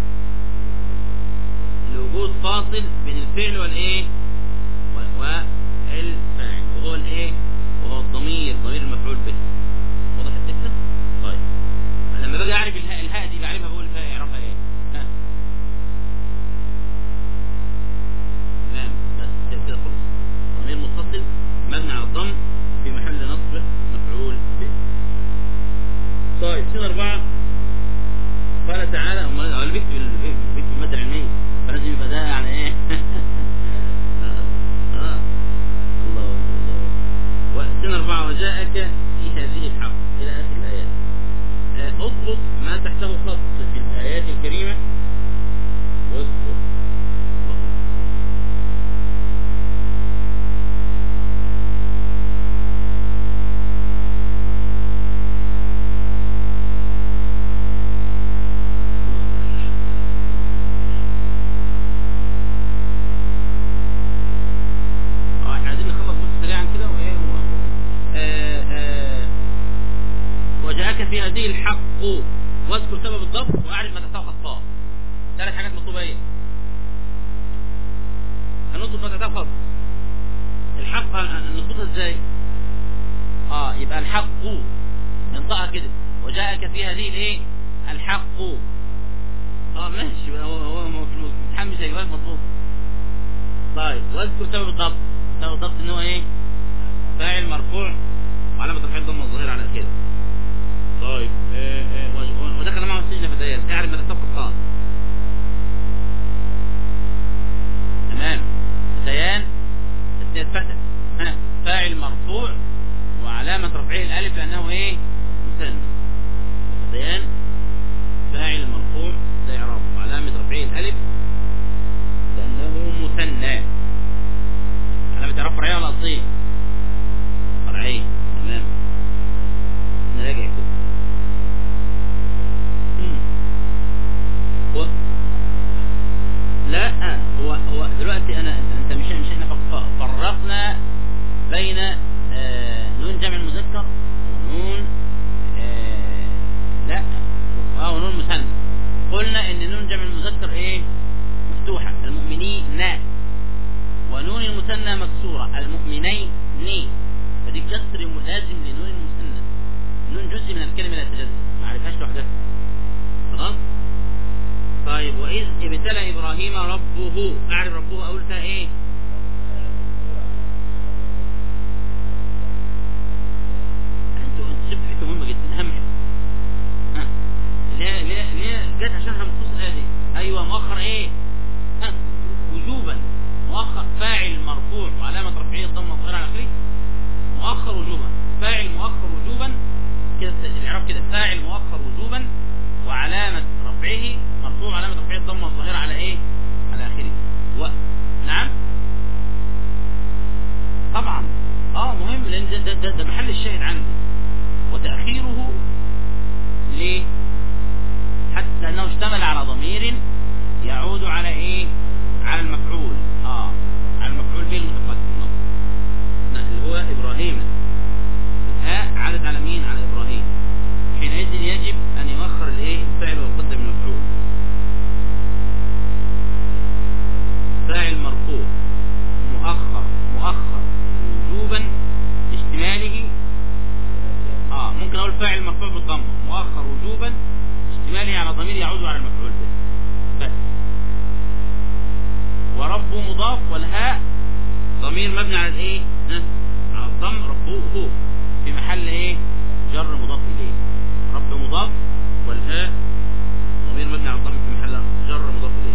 لوجود فاصل بين الفعل والايه و- والفاعل وهو الايه وهو الضمير ضمير المفعول به واضح الفكره طيب لما باجي اعرف الهاء الهاء دي بعرفها بقول الهاء اعرفها ايه ها تمام بس كده كده خلص ضمير متصل مبني على الضم في محل نصب مفعول به طيب سنة أربعة قال تعالى هم هو اللي بيكتب ال- بيكتب المادة العلمية فلازم يبقى ده يعني ايه آه. آه. الله الله وسنة أربعة وجاءك في هذه الحق إلى آخر الآيات آه، اضبط ما تحته خط في الآيات الكريمة واذكر الله. اه احنا عايزين نخلص بس سريعا كده وايه و... آه آه وجاءك في هذه الحق واذكر سبب الضبط واعرف ما تحته خطاه ثلاث حاجات مطلوبه ايه هنضبط ما تحته خط الحق هن- نضبطها ازاي اه يبقى الحق ننطقها كده وجاءك في هذه الايه الحق اه ماشي هو هو هو في الامتحان مش هيجيبها لك مظبوط واذكر سبب الضبط سبب الضبط ان هو ايه فاعل مرفوع وعلامة رفعه الضمه الظاهره على اخره طيب آه، آه، و- ودخل معه السجن فتيان اعرف ما تتفق القان تمام فتيان تسنية فتى ها فاعل مرفوع وعلامة رفعه الألف لأنه إيه مثنى فتيان فاعل مرفوع ده إعراب وعلامة رفعه الألف لأنه مثنى علامة إعراب فرعية ولا أصلية؟ فرعية تمام نراجع كده مم. هو لا هو هو دلوقتي انا انت مش مش احنا ف- فرقنا بين آه، نون جمع المذكر ونون آه، لا اه ونون مثنى قلنا ان نون جمع المذكر ايه مفتوحه المؤمنين نا ونون المثنى مكسوره المؤمنين ني فدي كسر لازم لنون المثنى النون جزء من الكلمه لا تجزء ما عرفهاش لوحدها خلاص طيب وإذ ابتلى إبراهيم ربه أعرف ربه أقولتها إيه أنتوا أنتوا سبت حتة مهمة جدا أهم حتة ها ليه ليه ليه جت عشانها مخصوص الآية دي أيوة مؤخر إيه ها وجوبا مؤخر فاعل مرفوع وعلامة رفعية الضمة الظاهرة على آخره مؤخر وجوبا فاعل مؤخر وجوبا كده الإعراب كده فاعل مؤخر وجوبا وعلامة رفعه مرفوع علامة رفعه الضمة الظاهرة على ايه على اخره و... نعم طبعا اه مهم لان ده, ده, ده, ده محل الشاهد عندي وتأخيره ليه حتى لانه اشتمل على ضمير يعود على ايه على المفعول اه على المفعول به المتقدم لا، اللي هو ابراهيم الهاء عادت على مين على ابراهيم حينئذ يجب ان يؤخر الايه الفعل ويقدم المفعول فاعل مرفوع مؤخر مؤخر وجوبا اشتماله اه ممكن اقول فاعل مرفوع بالضمه مؤخر وجوبا اشتماله على ضمير يعود على المفعول به بس ورب مضاف والهاء ضمير مبني على الايه ها؟ على الضم ربوه في محل ايه جر مضاف اليه رب مضاف والهاء ضمير مبني على الضم في محل جر مضاف اليه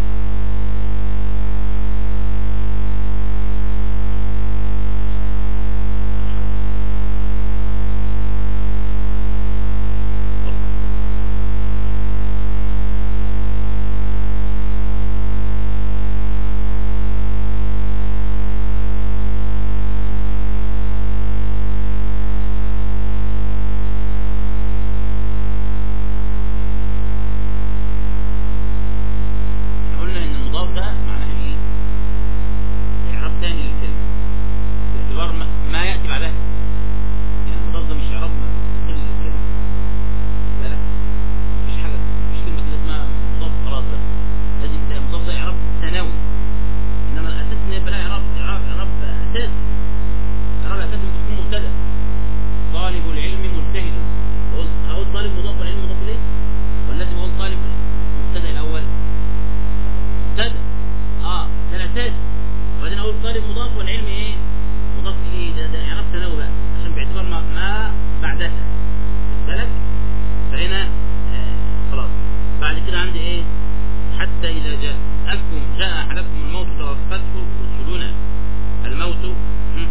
قلنا ان المضاف ده معناها ايه اعراب تاني للكلمه باعتبار ما, ما ياتي بعدها يعني المضاف ده مش اعراب مستقل للكلمه بالك مفيش حاجه مفيش كلمه كده اسمها مضاف خلاص بس لازم ده المضاف ده اعراب ثانوي انما الاساس ان يبقى لها اعراب اعراب اعراب اساسي اعراب اساسي ممكن تكون مبتدا طالب العلم مجتهد هقول هقول طالب مضاف والعلم مضاف اليه ولا لازم اقول طالب مبتدا الاول مبتدا اه ده الاساس وبعدين اقول طالب مضاف والعلم ايه مضاف اليه ده ده اعراب ثانوي بقى عشان باعتبار ما, ما بعدها خد بالك فهنا آه خلاص بعد كده عندي ايه حتى اذا جاء أكم جاء احدكم الموت توفته رسلنا الموت مم.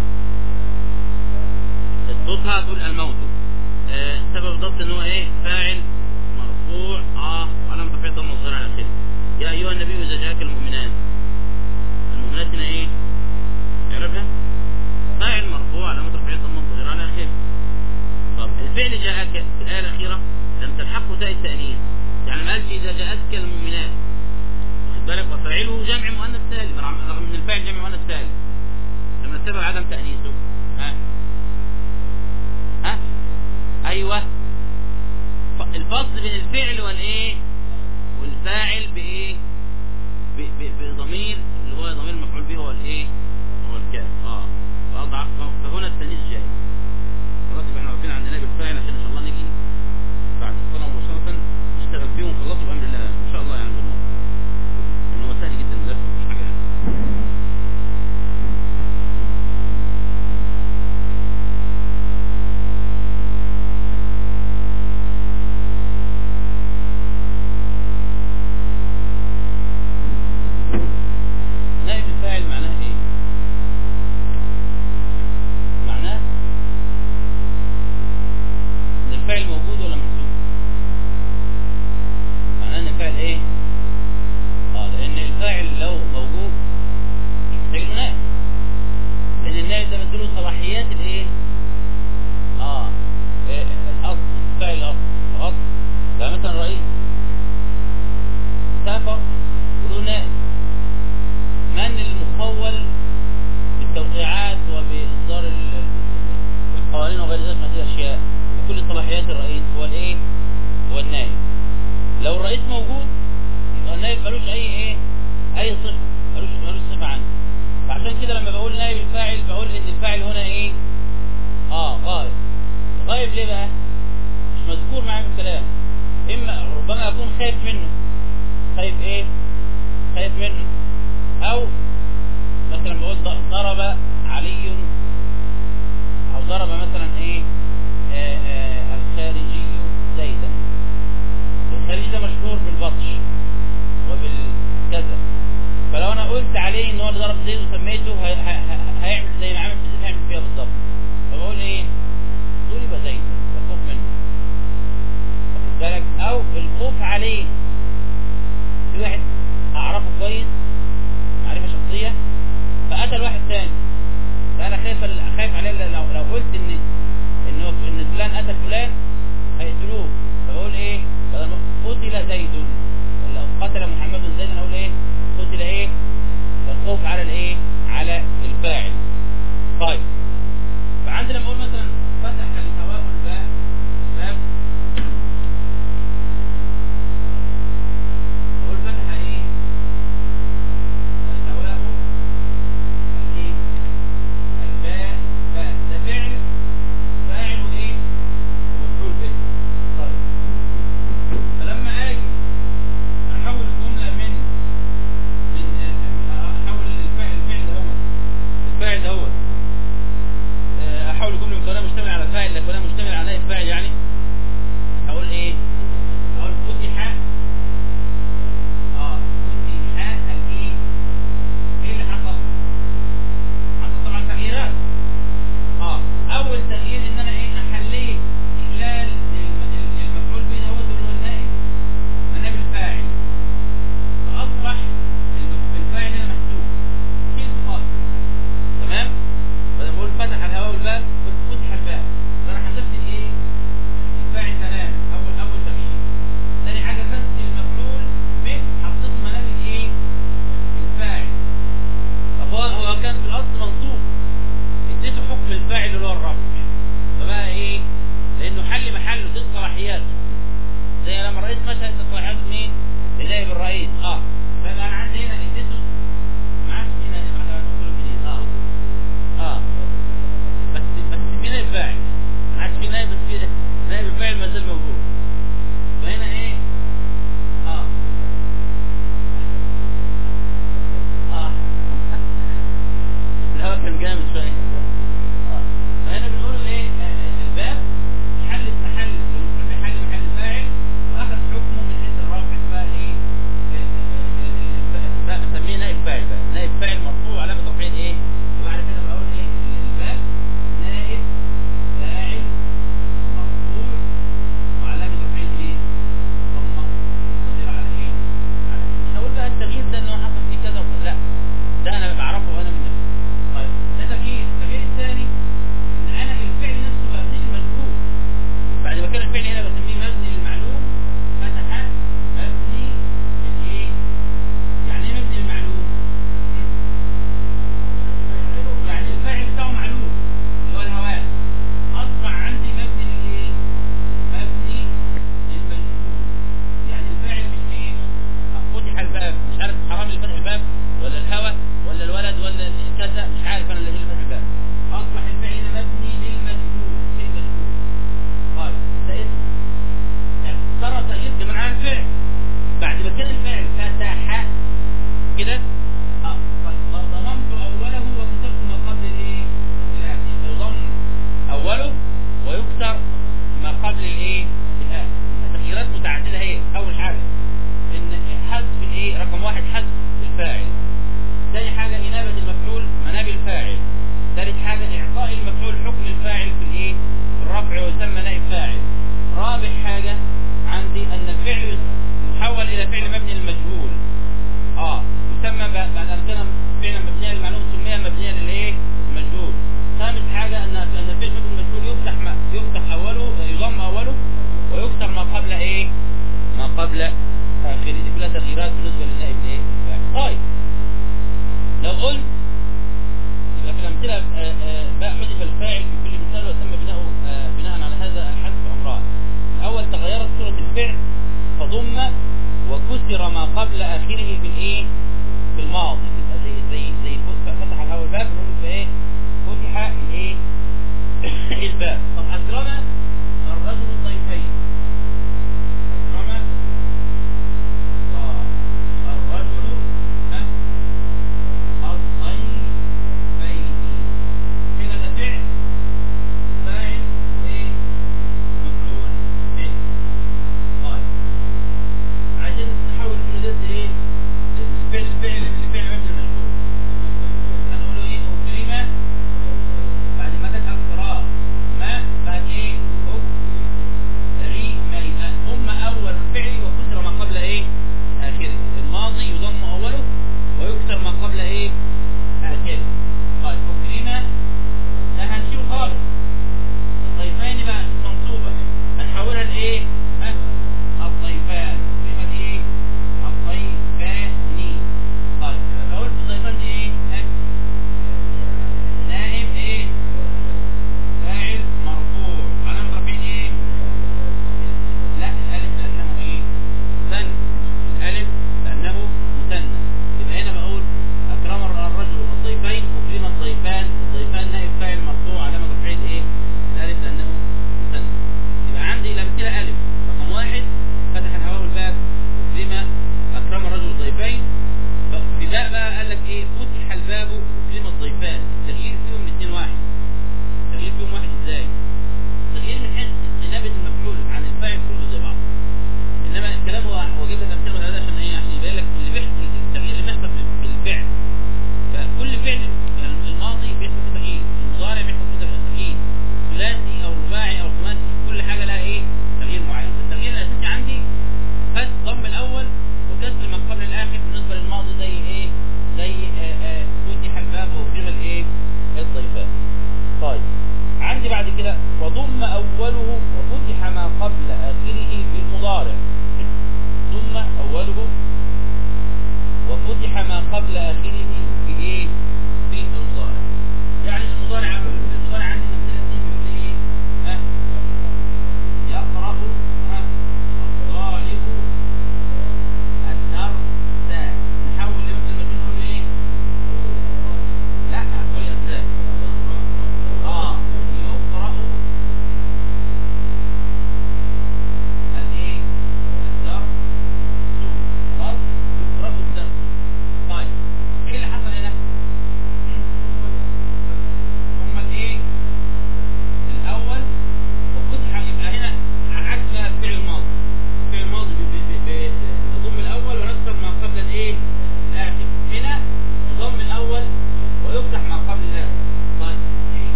اضبطها تقول الموت آه سبب الضبط ان هو ايه فاعل مرفوع اه وعلامة رفع الضمه الظاهرة على اخره يا ايها النبي اذا جاءك المؤمنات المؤمنات هنا ايه اعرفها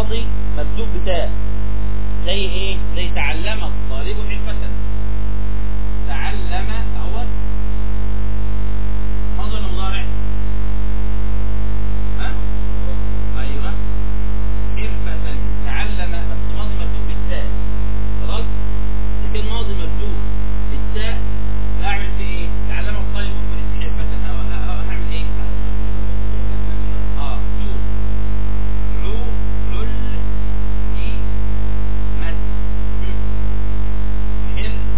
ماضي مبدوء بتاء زي ايه زي تعلم الطالب حرفة تعلم اهو ماضي ولا مضارع ها ايوه حرفة تعلم بس ماضي مبدوء بالتاء خلاص لكن ماضي مبدوء بالتاء اعمل في ايه تعلم الطالب حرفة أه- أه- هعمل ايه اه دور عو عل دي مد حر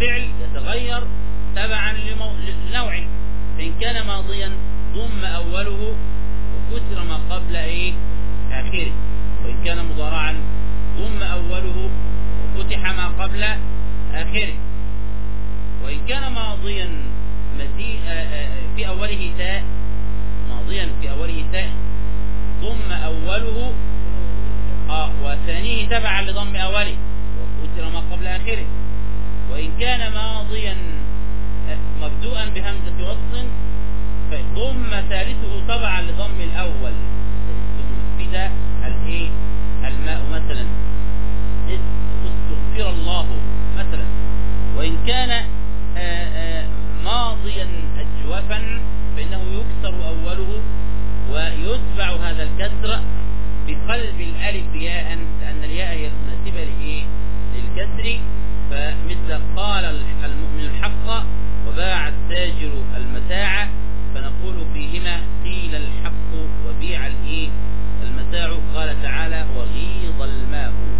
الفعل يتغير تبعا لنوعه فإن كان ماضيا ضم أوله وكسر ما قبل إيه آخره وإن كان مضارعا ضم أوله وفتح ما قبل آخره وإن كان ماضيا في أوله تاء ماضيا في أوله تاء ضم أوله آه وثانيه تبعا لضم أوله وكسر ما قبل آخره وإن كان ماضيا مبدوءا بهمزة وصل فضم ثالثه تبعا لضم الأول استنفد الايه الماء مثلا استغفر الله مثلا وإن كان آآ آآ ماضيا أجوفا فإنه يكسر أوله ويتبع هذا الكسر بقلب الألف ياء لأن الياء هي المناسبة لإيه للكسر فمثل قال المؤمن الحق وباع التاجر المتاع فنقول فيهما قيل الحق وبيع الايه المتاع قال تعالى وغيض الماء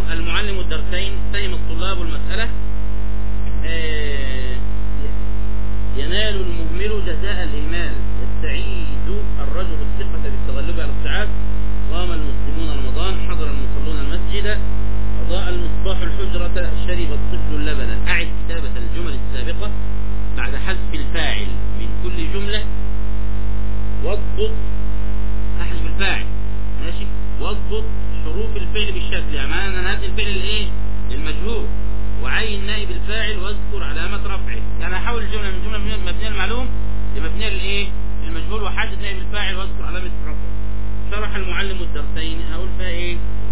المعلم الدرسين فهم الطلاب المسألة آه، ينال المهمل جزاء الإهمال يستعيد الرجل الثقة بالتغلب على الصعاب قام المسلمون رمضان حضر المصلون المسجد أضاء المصباح الحجرة شرب الطفل اللبن أعد كتابة الجمل السابقة بعد حذف الفاعل من كل جملة واضبط أحذف الفاعل ماشي واضبط حروف الفعل بالشكل يعني معنى أنا هات الفعل الإيه المجهول وعين نائب الفاعل واذكر علامة رفعه يعني أحول الجملة من جملة مبنية المعلوم لمبنية للإيه المجهول وحدد نائب الفاعل واذكر علامة رفعه شرح المعلم الدرسين هقول فيها إيه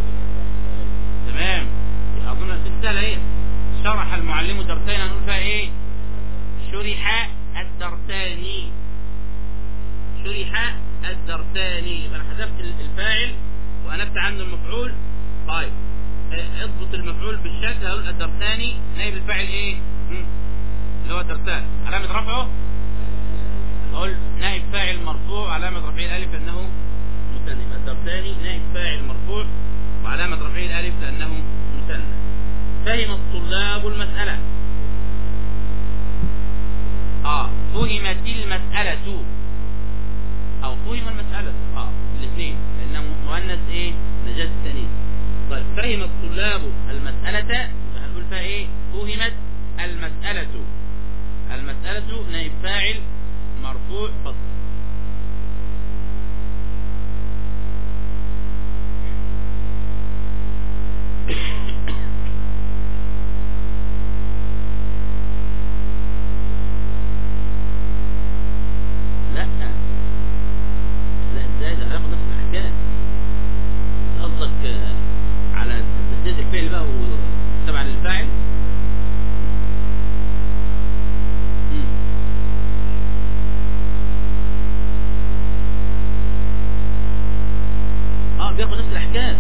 تمام أظن سهلة إيه شرح المعلم الدرسين هنقول فيها إيه شرح الدرسان شرح الدرسان يبقى انا حذفت الفاعل وانبت عنه المفعول طيب اه، اضبط المفعول بالشكل هقول الدرساني نائب الفاعل ايه مم. اللي هو الدرسان علامة رفعه اقول نائب فاعل مرفوع علامة رفعه الالف لانه مثنى يبقى الدرساني نائب فاعل مرفوع وعلامة رفعه الالف لانه مثنى فهم الطلاب المسألة اه فهمت المسألة او فهم المسألة اه الاثنين لانه مؤنث ايه نجاز التانيث طيب فهم الطلاب المسألة هنقول فيها ايه فهمت المسألة المسألة نائب فاعل مرفوع فصل لا لا ازاي ده هياخد نفس الاحكام أنت قصدك آه، على تسديد الفعل بقى وتبع للفاعل مم. اه بياخد نفس الاحكام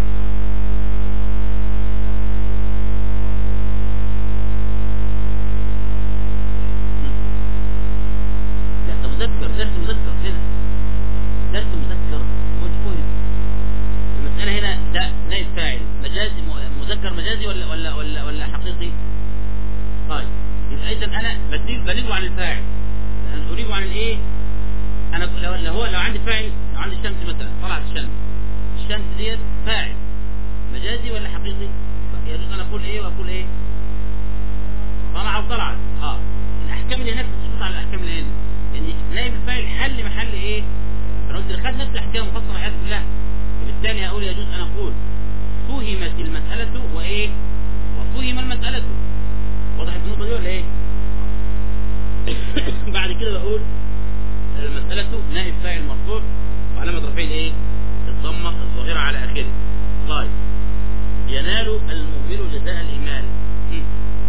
مم. لا ده مذكر درس مذكر هنا درس مذكر مفهم المسألة هنا ده نائب فاعل مجازي م- مذكر مجازي ولا ولا ولا ولا حقيقي طيب يبقى اذا انا بديل بلغه عن الفاعل انا اريد عن الايه انا لو لو هو لو عندي فاعل لو عندي الشمس مثلا طلعت الشمس الشمس ديت فاعل مجازي ولا حقيقي يجوز ان اقول ايه واقول ايه طلع وطلعت اه الاحكام اللي هناك بتسقط على الاحكام اللي هنا يعني نائب الفاعل حل محل ايه انا قلت خد نفس الاحكام وفصل الحياه كلها وبالتالي هقول يجوز ان اقول فهمت المساله وايه وفهم المساله وضحت النقطه دي ولا ايه بعد كده بقول المساله نائب فاعل مرفوع وعلامه رفعه الايه الضمه الظاهره على اخره طيب ينال المهمل جزاء الايمان م.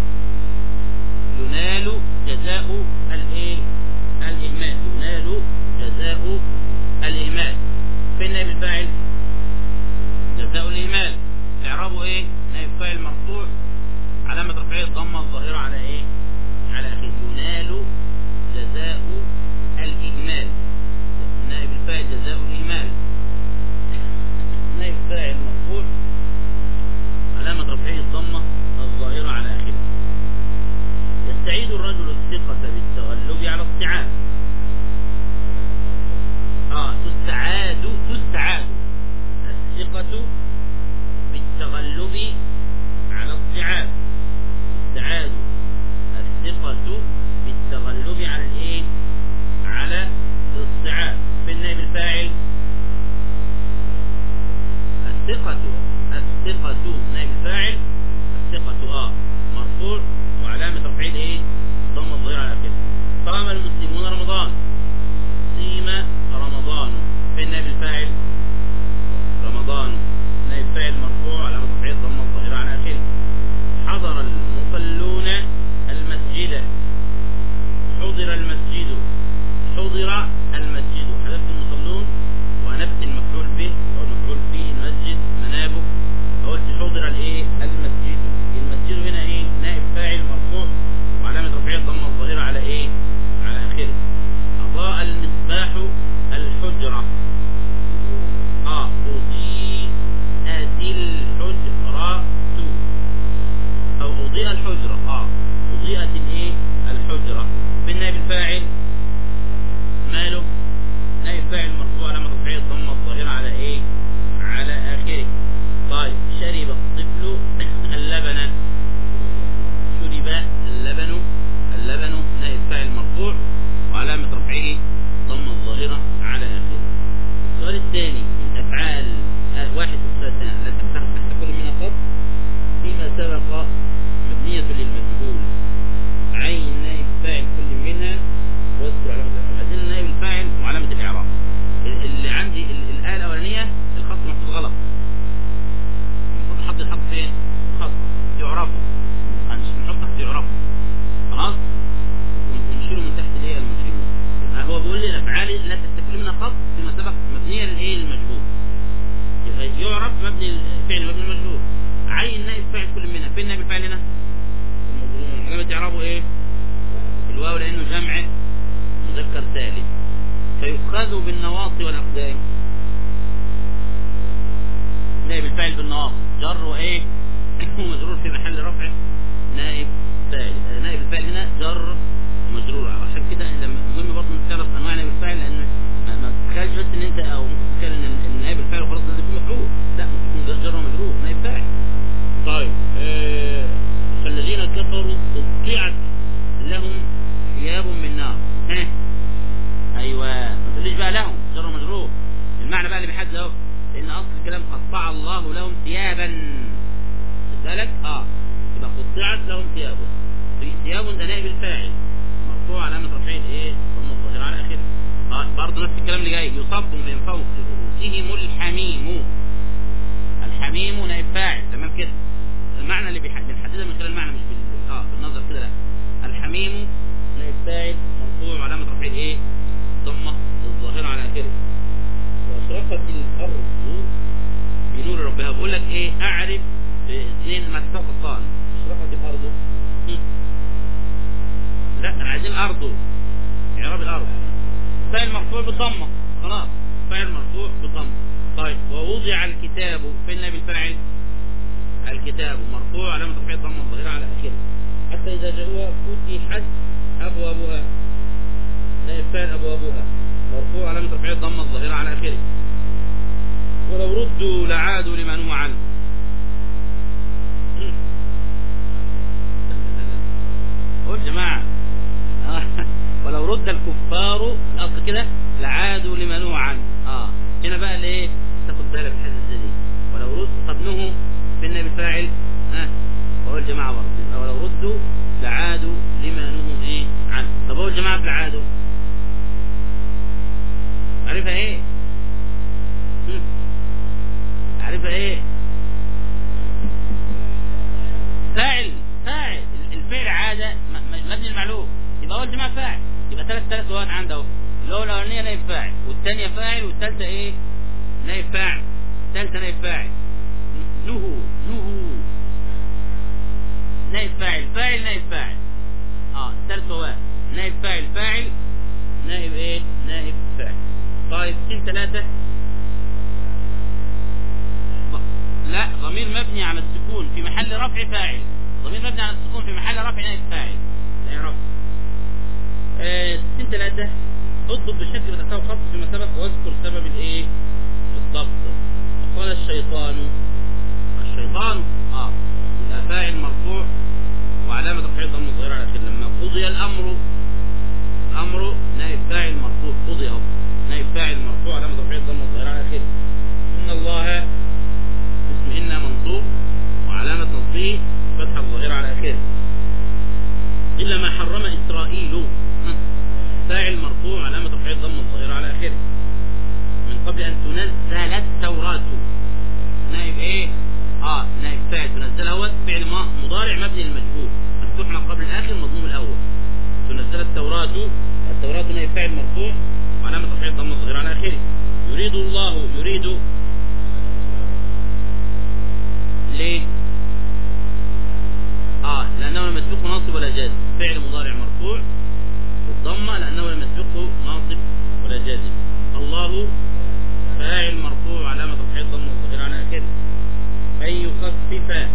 ينال جزاء الايه الاهمال ينال جزاء الاهمال فين نائب الفاعل جزاء الاهمال اعرابه ايه نائب فاعل مرفوع علامه رفعه الضمه الظاهره على ايه على اخره ينال جزاء الاهمال نائب الفاعل جزاء الاهمال نائب فاعل مرفوع علامه رفعه الضمه الظاهره على اخره يستعيد الرجل الثقة بالتغلب على الصعاب اه تستعاد تستعاد الثقة بالتغلب على الصعاب تستعاد الثقة بالتغلب على الايه على الصعاب في النائب الفاعل الثقة الثقة نائب الفاعل الثقة اه مرفوع وعلامة رفعه ايه ضم الظهير على اخره صام المسلمون رمضان صيم رمضان فين نائب الفاعل رمضان نائب فاعل مرفوع علامة رفعه ضم الظهير على اخره حضر المصلون المسجد حضر المسجد حضر المسجد حذفت المصلون ونبت المفعول به او المفعول فيه المسجد منابه فقلت حضر الايه المسجد المسجد هنا ايه نائب فاعل مرفوع وعلامة مبني فعل مبني المجهول عين نائب فاعل كل منها فين نائب الفاعل هنا المضمون علامة إعرابه إيه الواو لأنه جمع مذكر سالم فيؤخذ بالنواصي والأقدام نائب الفاعل بالنواصي جر وإيه ومجرور في محل رفع نائب فاعل نائب الفاعل هنا جر ومجرور عشان كده لما مهم برضه انك تعرف انواع نائب الفاعل لان ما, ما تتخيلش بس ان انت او ممكن تتخيل ان ال- نائب الفاعل خلاص لازم يكون مفعول لا ممكن يكون جر ومجرور نائب فاعل طيب آه فالذين كفروا قطعت لهم ثياب من نار ها ايوه ما تقوليش بقى لهم جر ومجرور المعنى بقى اللي بيحدد اهو لان اصل الكلام قطع الله لهم ثيابا خد بالك اه يبقى قطعت لهم ثياب في ثياب ده نائب الفاعل مرفوع علامة رفعه ايه ضم الظاهر على اخره اه برضه نفس الكلام اللي جاي يصب من فوق رؤوسهم الحميم الحميم نائب فاعل تمام كده المعنى اللي بيح- بنحددها من خلال المعنى مش بال... اه بالنظر كده لا الحميم نائب فاعل مرفوع علامة رفعه ايه ضمة الظاهرة على اخره واشرقت الارض بنور ربها بقول لك ايه اعرف اثنين ما تفقطان اشرقت الارض هم. لا احنا عايزين ارضه اعراب الارض فاعل مرفوع بالضمه خلاص فاعل مرفوع بالضمه طيب ووضع الكتاب فين نائب الفاعل الكتاب مرفوع علامه رفع الضمه الظاهره على اخره حتى اذا جاءوها فتحت ابوابها نائب فاعل ابوابها مرفوع علامه رفع الضمه الظاهره على اخره ولو ردوا لعادوا لما نهوا عنه مم. قول يا جماعة آه. ولو رد الكفار الأصل كده لعادوا لما نهوا عنه اه هنا بقى الايه تاخد بالك من الحته دي ولو رد طب نهوا في النبي الفاعل ها وهو الجماعة برضه يبقى ولو ردوا لعادوا لما نهوا ايه عنه طب هو الجماعة لعادوا عارفها ايه مم. عارفها ايه فاعل فاعل الفعل عادة م- م- مبني المعلوم يبقى اول جماعة فاعل يبقى ثلاث ثلاث لغات عنده اهو الاولى الاولانية نائب فاعل والثانية فاعل والثالثة ايه نائب فاعل الثالثة نائب فاعل ن- نهو نهو نائب فاعل فاعل نائب فاعل اه الثالث هو نائب فاعل فاعل نائب ايه نائب فاعل طيب اثنين ثلاثة لا ضمير مبني على السكون في محل رفع فاعل ضمير مبني على السكون في محل رفع نائب فاعل لا يعرف آه، ستين ثلاثة اضبط بشكل بتساوي خط فيما سبق واذكر سبب الايه بالضبط وقال الشيطان الشيطان اه يبقى فاعل مرفوع وعلامة رفعه ضم الظاهرة على اخره لما قضي الامر الامر نائب فاعل مرفوع قضي اهو نائب فاعل مرفوع علامة رفعه ضم الظاهرة على اخره ان الله اسم إن منصوب وعلامة نصبه فتحة الظاهرة على آخره إلا ما حرم إسرائيل فاعل مرفوع علامة رفعه الضم الظاهرة على آخره من قبل أن تنزل التوراة نائب إيه؟ آه نائب فاعل تنزل هو فعل ما مضارع مبني للمجهول مفتوح ما قبل الآخر مضموم الأول تنزل التوراة التوراة نائب فاعل مرفوع وعلامة رفعه الضم الظاهرة على آخره يريد الله يريد ليه اه لانه لم يسبقه ناصب ولا جازم فعل مضارع مرفوع بالضمه لانه لم يسبقه ناصب ولا جازم الله فاعل مرفوع علامه رفعه الضمه الظاهره على اخره اي يخفف